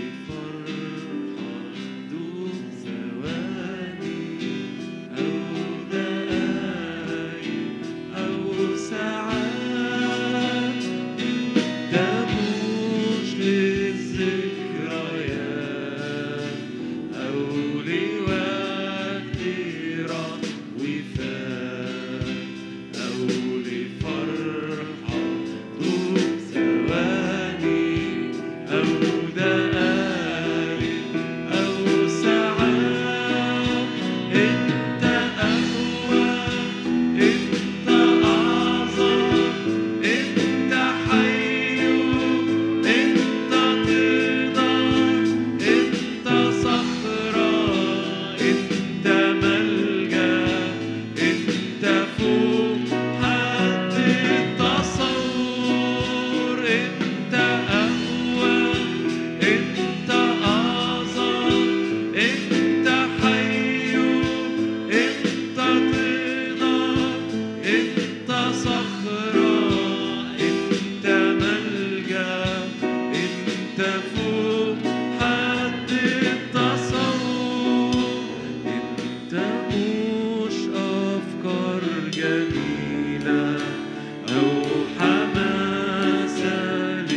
انت صخرة انت ملجأ انت فوق حد التصور انت مش افكار جميلة او حماسة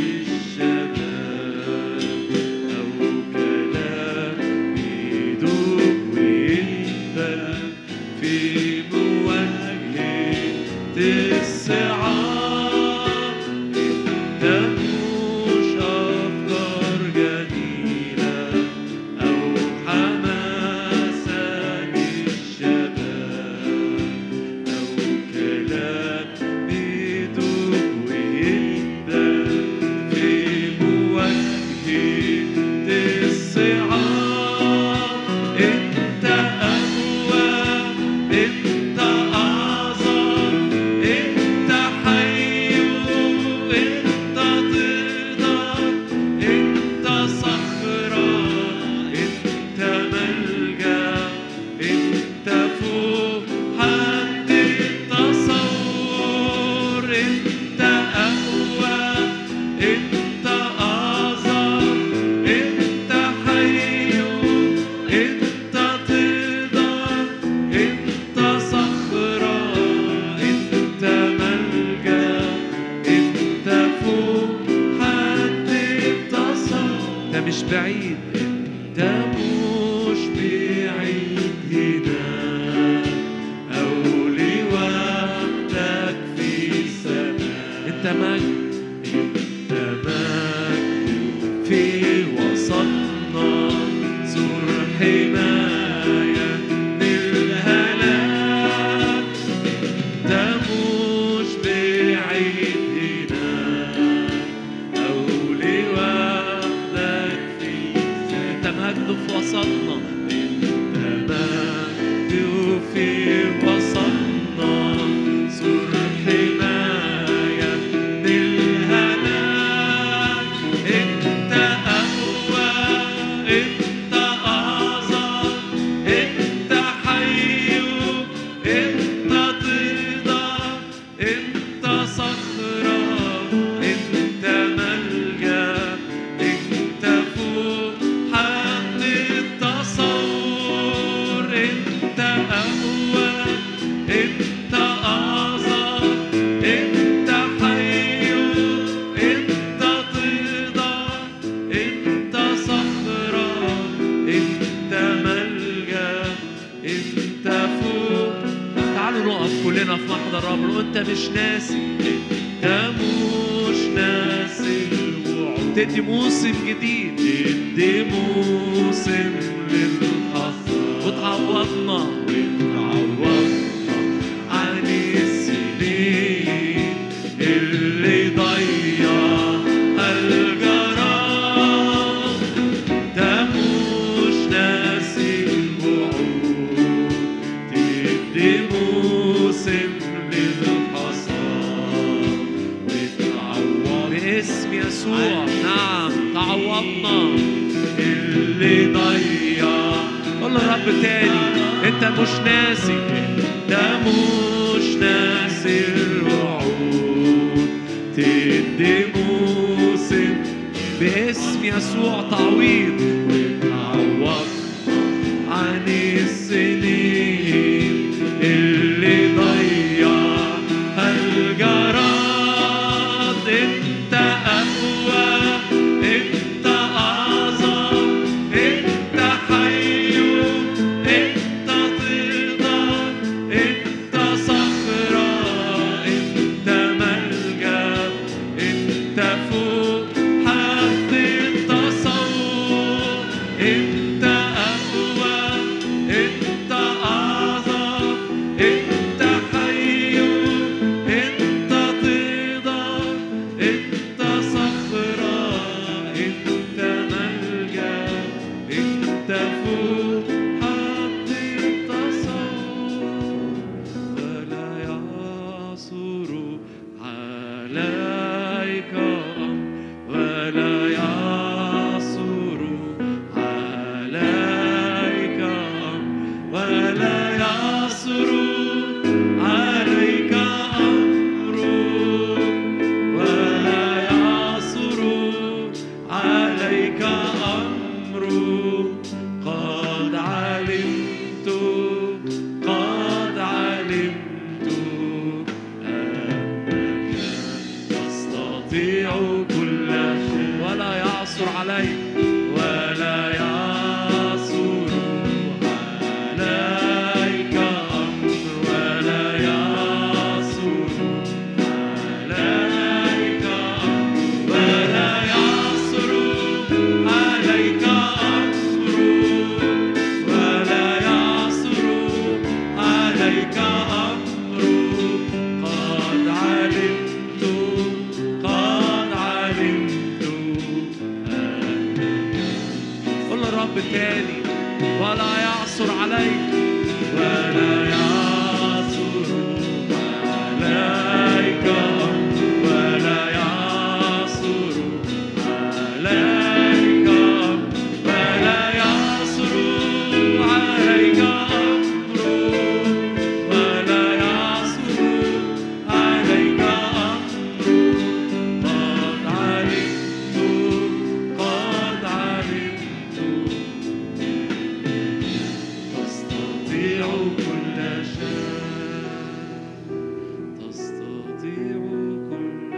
للشباب او كلام بيدوب ويقبل في مواجهة الصعاب انت مش افكار جميلة او حماسة للشباب او كلام بيدوب ويقبل في مواجهة الصعاب انت اقوى انت اعظم انت حي انت تقدر انت صخرة انت ملجأ انت فوق حد التصور انت اقوى انت اعظم انت حي انت تقدر انت صخرة انت ملجأ انت فوق حد التصور انت مش بعيد انت مش بعيد هنا او لوحدك في سماء انت مجد انت مجد في وسطنا سور حماية للهلاك انت مش بعيد هنا او لوحدك في انت مجد في وسطنا انت مجد في وسطنا سور حماية للهلاك انت اقوى انت اعظم انت حي انت تقدر انت صخرة انت ملجأ انت فوق حد التصور انت اقوى انت اعظم انت حي انت تقدر انت صخرة انت ملجأ انت فوق تعالوا نقف كلنا في محضر الرب نقول انت مش ناسي انت مش ناسي الوعود تدي موسم جديد تدي موسم للحصاد وتعوضنا وتعوضنا عن السنين اللي ضيع الجرام ده مش ناسي الوعود تدي موسم للحصاد وتعوض باسم يسوع نعم تعوضنا اللي ضيع قول للرب تاني انت مش ناسي انت مش ناسي الوعود تدي موسم باسم يسوع تعويض وتعوض عن السنين اللي ضيع الجراد انت اقوى انت اعظم انت حي انت تقدر انت صخرة انت ملجأ انت فوق حد التصور انت اقوى انت اعظم انت حي انت تقدر انت صخرة انت ملجأ انت فوق حد التصور ولا يعصر عليك أمر ولا يعصر عليك أمر ولا يعصر عليك عليك ولا يعصر عليك أمر ولا يعصر عليك أمر ولا يعصر عليك أمر ولا يعصر عليك أمر قد علمت قد علمت أنك قل الرب تاني ولا يعصر عليك ولا يعصر عليك ولا يعصر عليك ولا يعصر عليك أمر ولا يعصر عليك أمر قد علمت قد علمت تستطيع كل شيء تستطيع كل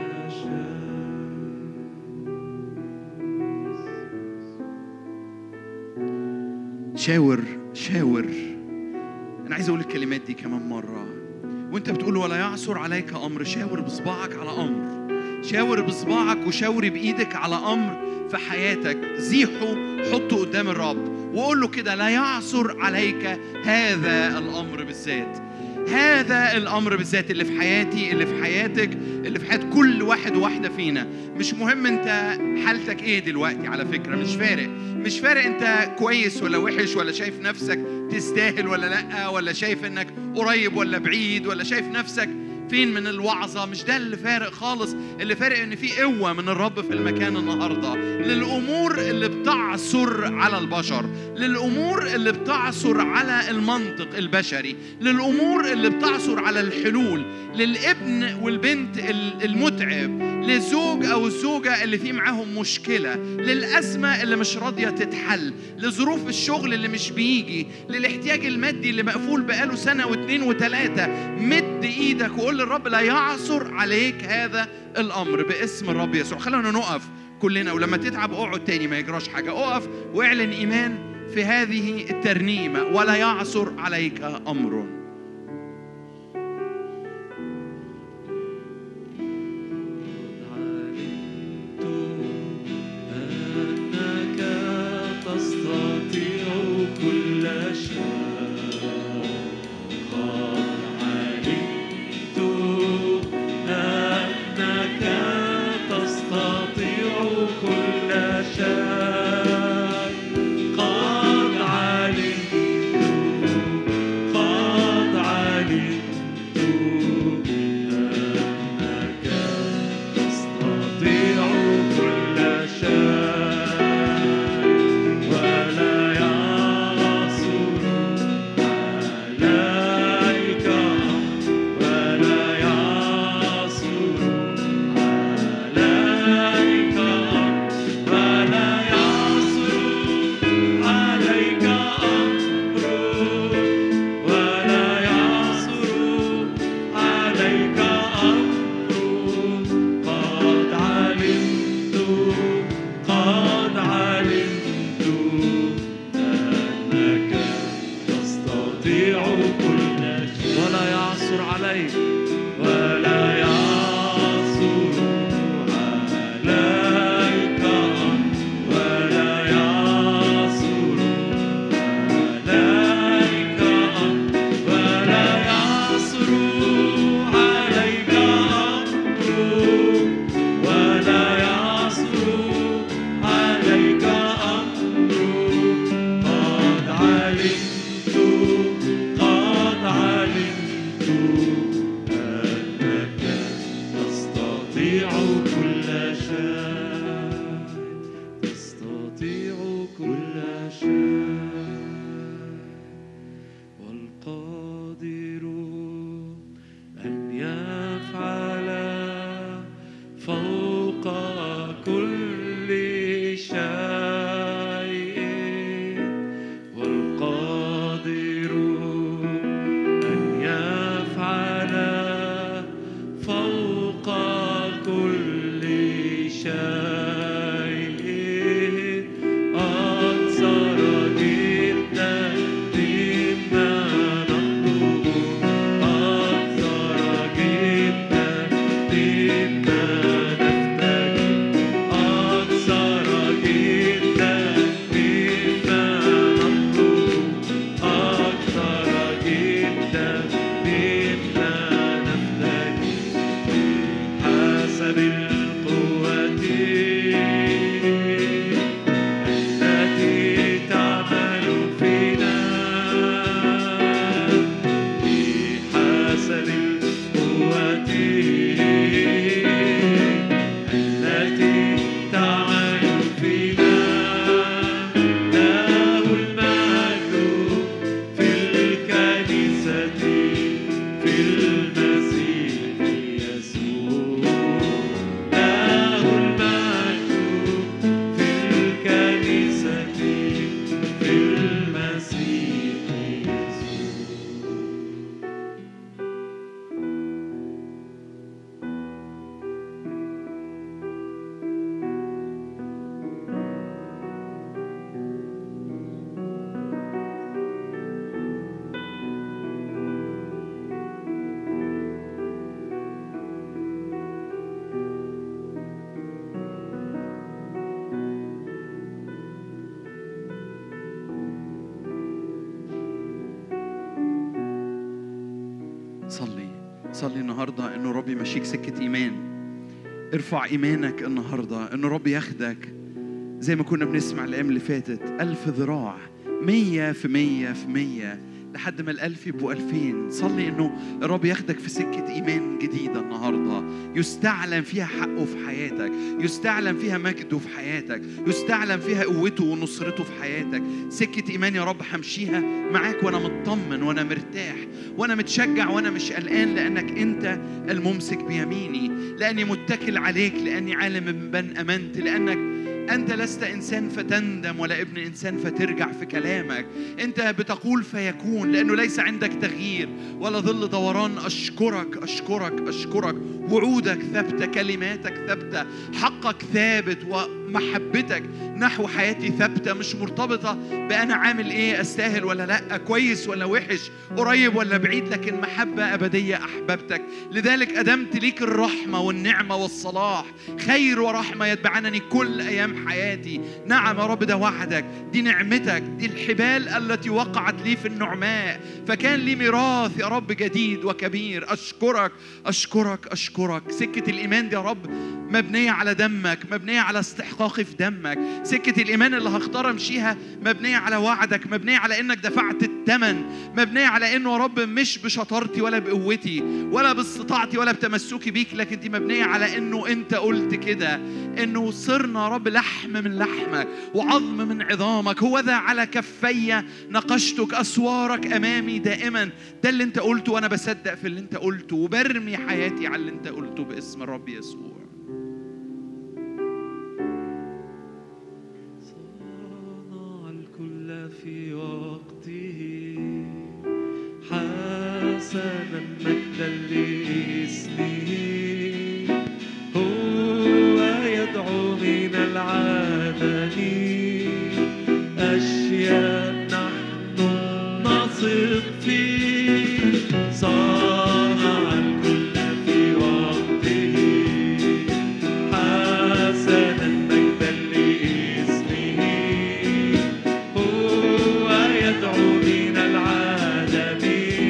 شاور شاور انا عايز اقول الكلمات دي كمان مره وانت بتقول ولا يعثر عليك امر شاور بصباعك على امر شاور بصباعك وشاوري بايدك على امر في حياتك زيحه حطه قدام الرب وقول له كده لا يعثر عليك هذا الامر بالذات هذا الامر بالذات اللي في حياتي اللي في حياتك اللي في حياه كل واحد وواحده فينا مش مهم انت حالتك ايه دلوقتي على فكره مش فارق مش فارق انت كويس ولا وحش ولا شايف نفسك تستاهل ولا لا ولا شايف انك قريب ولا بعيد ولا شايف نفسك فين من الوعظة مش ده اللي فارق خالص اللي فارق ان في قوة من الرب في المكان النهاردة للأمور اللي بتعثر على البشر للأمور اللي بتعثر على المنطق البشري للأمور اللي بتعثر على الحلول للابن والبنت ال- المتعب للزوج أو الزوجة اللي في معاهم مشكلة للأزمة اللي مش راضية تتحل لظروف الشغل اللي مش بيجي للاحتياج المادي اللي مقفول بقاله سنة واثنين وثلاثة مد ايدك وقول للرب لا يعثر عليك هذا الأمر باسم الرب يسوع خلونا نقف كلنا ولما تتعب اقعد تاني ما يجراش حاجة اقف واعلن إيمان في هذه الترنيمة ولا يعثر عليك أمر علمت أنك تستطيع كل شيء قد علمت أنك تستطيع كل شيء قد علمت قد علمت أنك تستطيع كل شيء ولا يعصر عليك ولا يعصر عليك ولا يعصر عليك أمر ولا يعصر عليك أمر قد علمت قد علمت أنك تستطيع كل شيء ولا يعصر عليك ولا يعصر عليك ولا يعصر عليك ولا يعصر عليك أمر ولا يعصر عليك أمر قد علمت قد علمت أنك تستطيع كل شيء تستطيع كل شيء والقادر أن يفعل فوق كل شيء والقادر أن يفعل فوق كل شيء صلي النهارده انه رب يمشيك سكه ايمان ارفع ايمانك النهارده انه رب ياخدك زي ما كنا بنسمع الايام اللي فاتت ألف ذراع مية في مية في مية لحد ما الألف يبقوا ألفين صلي إنه الرب ياخدك في سكة إيمان جديدة النهاردة يستعلن فيها حقه في حياتك يستعلن فيها مجده في حياتك يستعلن فيها قوته ونصرته في حياتك سكة إيمان يا رب همشيها معاك وأنا مطمن وأنا مرتاح وأنا متشجع وأنا مش قلقان لأنك أنت الممسك بيميني لأني متكل عليك لأني عالم من أمنت لأنك أنت لست إنسان فتندم ولا ابن إنسان فترجع في كلامك أنت بتقول فيكون لأنه ليس عندك تغيير ولا ظل دوران أشكرك أشكرك أشكرك وعودك ثابتة كلماتك ثابتة حقك ثابت ومحبتك نحو حياتي ثابتة مش مرتبطة بأنا عامل إيه أستاهل ولا لأ كويس ولا وحش قريب ولا بعيد لكن محبة أبدية أحببتك لذلك أدمت ليك الرحمة والنعمة والصلاح خير ورحمة يتبعنني كل أيام حياتي نعم يا رب ده وعدك دي نعمتك دي الحبال التي وقعت لي في النعماء فكان لي ميراث يا رب جديد وكبير أشكرك أشكرك أشكرك سكة الإيمان دي يا رب مبنية على دمك مبنية على استحقاقي في دمك سكة الإيمان اللي هختار أمشيها مبنية على وعدك مبنية على إنك دفعت الثمن مبنية على إنه يا رب مش بشطارتي ولا بقوتي ولا باستطاعتي ولا بتمسكي بيك لكن دي مبنية على إنه أنت قلت كده إنه صرنا يا رب لحم من لحمك وعظم من عظامك هو ذا على كفي نقشتك أسوارك أمامي دائما ده اللي أنت قلته وأنا بصدق في اللي أنت قلته وبرمي حياتي على اللي أنت قلته باسم الرب يسوع صنع الكل في وقته حسنا مجدا لاسمه هو يدعو من العدم أشياء نحن نثق فيه صنع الكل في وقته حسنا مجدا لاسمه هو يدعو من العالم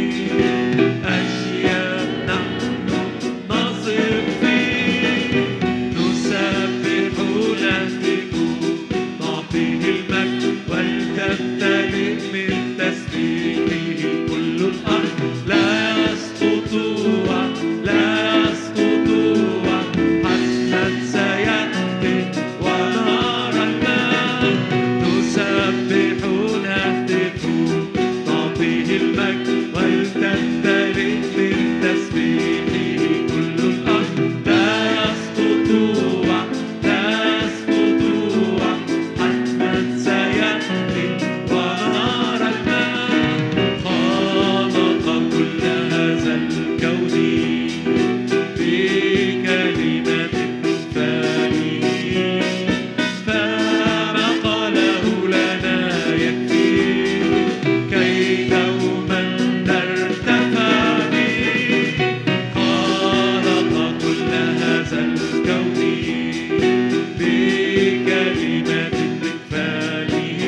أشياء نحن نثق فيه نسبح نهتف نعطيه المجد ولتمتلئ من تسبيحه كل الأرض لا يسقط وعد لا يسقط وعد حتما سيأتي ونرى المجد نسبح نهتف نعطيه المجد ولتمتلئ من تسبيحه كل الأرض لا يسقط وعد لا يسقط وعد حتما سيأتي ونرى المجد خلق كل هذا الكون بكلمة من فمه فما قاله لنا يكفي كي دوما نرتفع به خلق كل هذا الكون بكلمة من فمه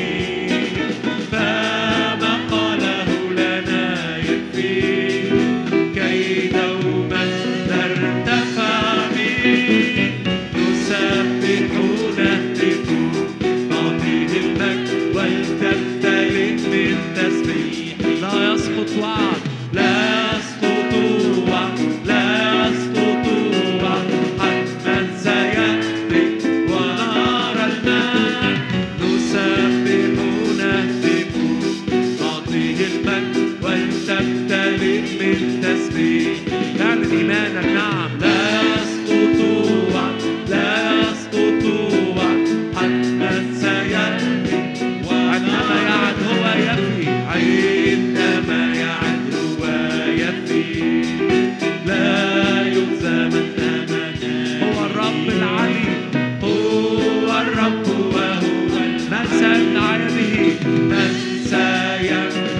فما قاله لنا يكفي كي دوما نرتفع به نسبح نهتف نعطيه المجد ولتمتلئ من تسبيح لا يسقط وعد لا يسقط وعد لا يسقط وعد حتما سيأتي ونرى المجد نسبح نهتف نعطيه المجد ولتمتلئ من تسبيح اعلن ايمانك نعم لا يسقط وعد لا يسقط وعد حتما سيأتي عندما يعد هو يفي عندما يعد هو يفي لا يخزى من أمامه هو الرب العلي هو الرب وهو من سيمنع يده من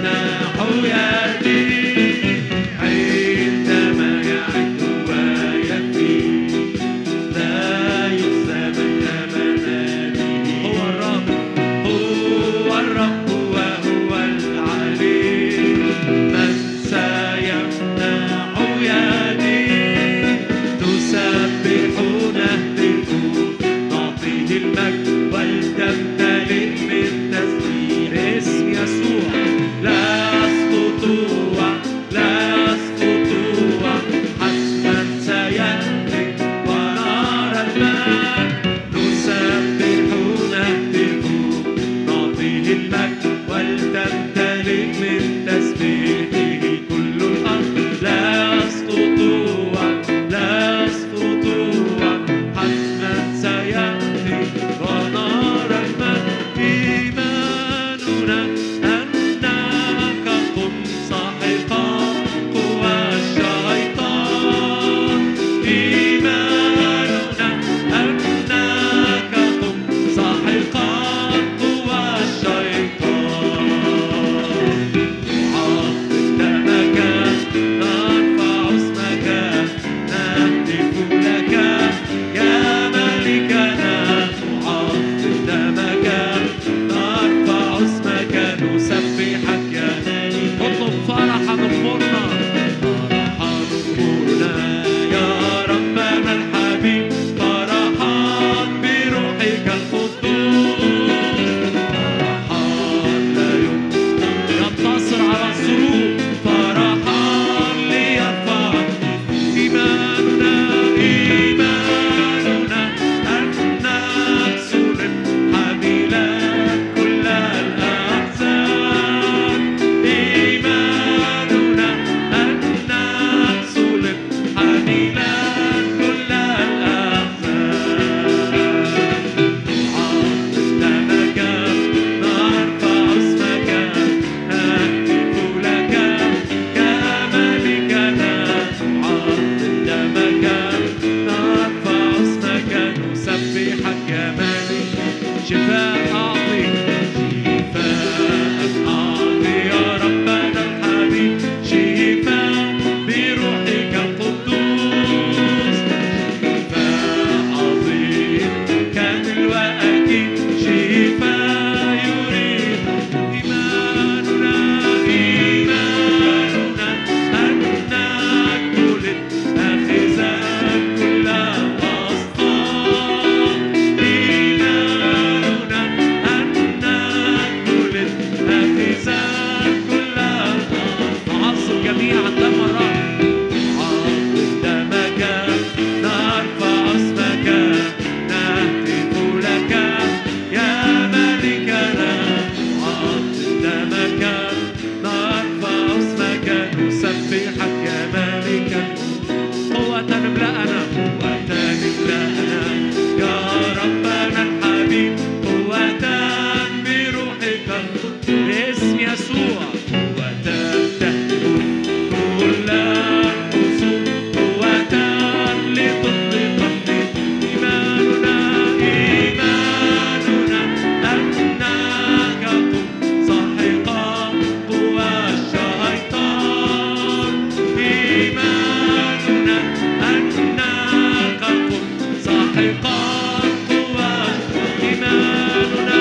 سيمنع يده عندما يعد قدامك نرفع اسمك نسبحك يا مالك شفاء أعطي شفاء أعطي يا ربنا الحبيب شفاء بروحك القدوس شفاء عظيم كامل وأكيد شفاء يريد إيماننا إيماننا أنك ولد أخذا كل أسقام إيماننا أنك ولد أخذا كل أسقام جميعا مرة قدامك نرفع اسمك نهتف لك يا ملكنا قدامك نرفع اسمك نسبحك يا ملكا قوة املأنا قوة املأنا يا ربنا الحبيب قوة بروحك باسم يسوع قوة تهدئ كل حصول قوة لتطلق إيماننا إيماننا أنك ساحقا قوى الشيطان إيماننا أنك ساحقا قوى إيماننا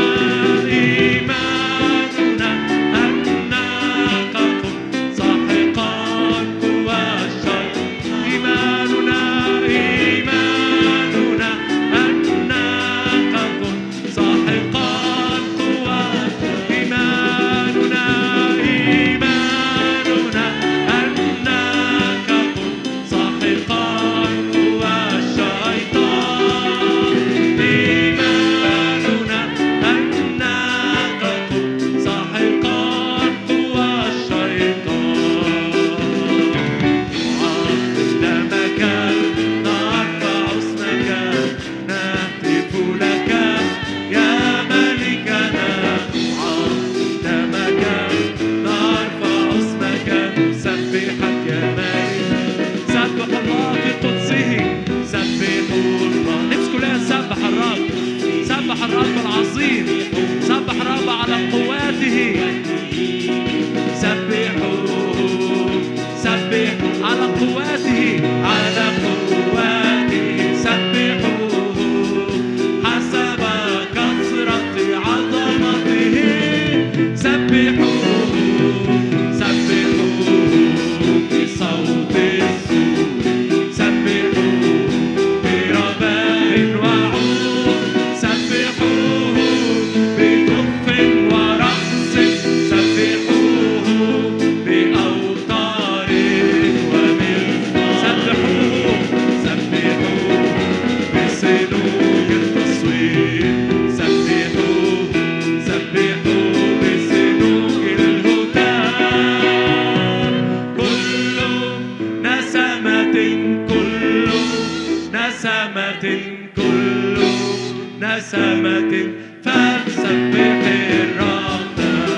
إيماننا أنك ساحقا قوى الشيطان إيماننا إيماننا أنك ساحقا قوى إيماننا إيماننا أنك ساحقا قوى الشيطان إيماننا أنك ساحقا قوى الشيطان قدامك نرفع اسمك نهتف لك يا ملكنا قدامك نرفع اسمك نسبحك يا ملك سبح الله في قدسه سبحوا الله نفس كلها سبح الرب سبح الرب العظيم سبح الرب على قواته سبحوا سبحوا على قواته على قواته سبحوا حسب كثرة عظمته سبحوا سبحوا بصوت السور سبحوا برباء وعود سبحوه بدف ورقص سبحوه بأوتار ومزمار سبحوه سبحوه بسلوك التصوير سبحوه سبحوه بسلوك الهتاف كل نسمة كل نسمة كل نسمة فلسبح الرب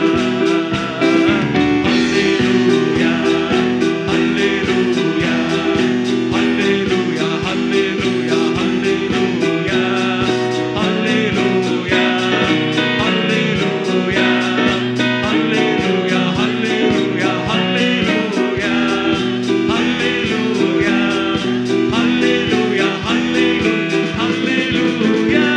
هللويا هللويا هللويا هللويا هللويا هللويا هللويا هللويا هللويا هللويا هللويا هللويا هللويا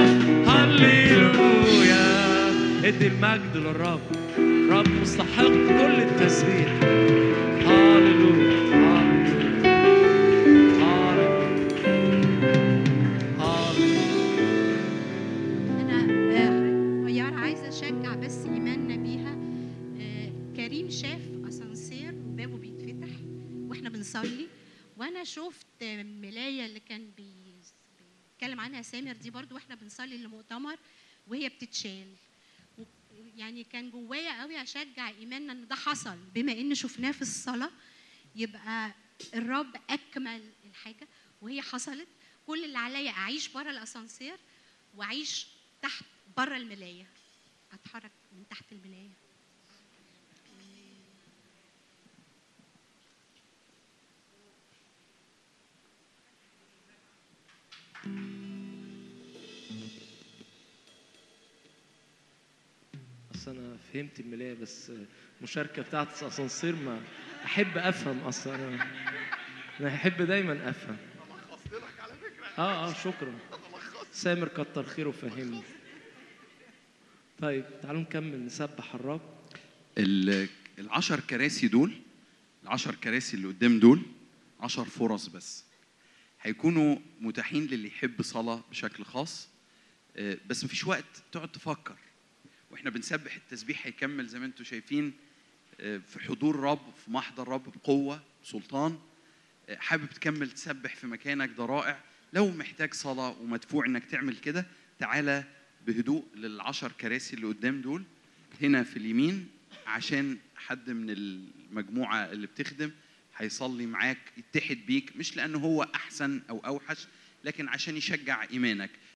هللويا ادي المجد للرب رب مستحق كل التسبيح هللويا هللويا هللويا انا آه، طيارة عايزه اشجع بس ايماننا بيها آه، كريم شاف اسانسير بابه بيتفتح واحنا بنصلي وانا شفت آه، ملايه اللي كان بي- بيتكلم عنها سامر دي برضو واحنا بنصلي المؤتمر وهي بتتشال و- يعني كان جوايا قوي اشجع ايماننا ان ده حصل بما ان شفناه في الصلاه يبقى الرب اكمل الحاجه وهي حصلت كل اللي عليا اعيش بره الاسانسير واعيش تحت بره الملايه اتحرك من تحت الملايه اصل انا فهمت الملايه بس المشاركه بتاعت الاسانسير ما احب افهم اصلا انا انا احب دايما افهم اه اه شكرا سامر كتر خيره وفهمني طيب تعالوا نكمل نسبح الرب ال- العشر كراسي دول العشر كراسي اللي قدام دول عشر فرص بس هيكونوا متاحين للي يحب صلاة بشكل خاص آه، بس مفيش وقت تقعد تفكر واحنا بنسبح التسبيح هيكمل زي ما انتم شايفين آه، في حضور رب في محضر رب بقوة بسلطان آه، حابب تكمل تسبح في مكانك ده رائع لو محتاج صلاة ومدفوع انك تعمل كده تعالى بهدوء للعشر كراسي اللي قدام دول هنا في اليمين عشان حد من المجموعة اللي بتخدم هيصلي معاك يتحد بيك مش لأنه هو أحسن أو أوحش لكن عشان يشجع إيمانك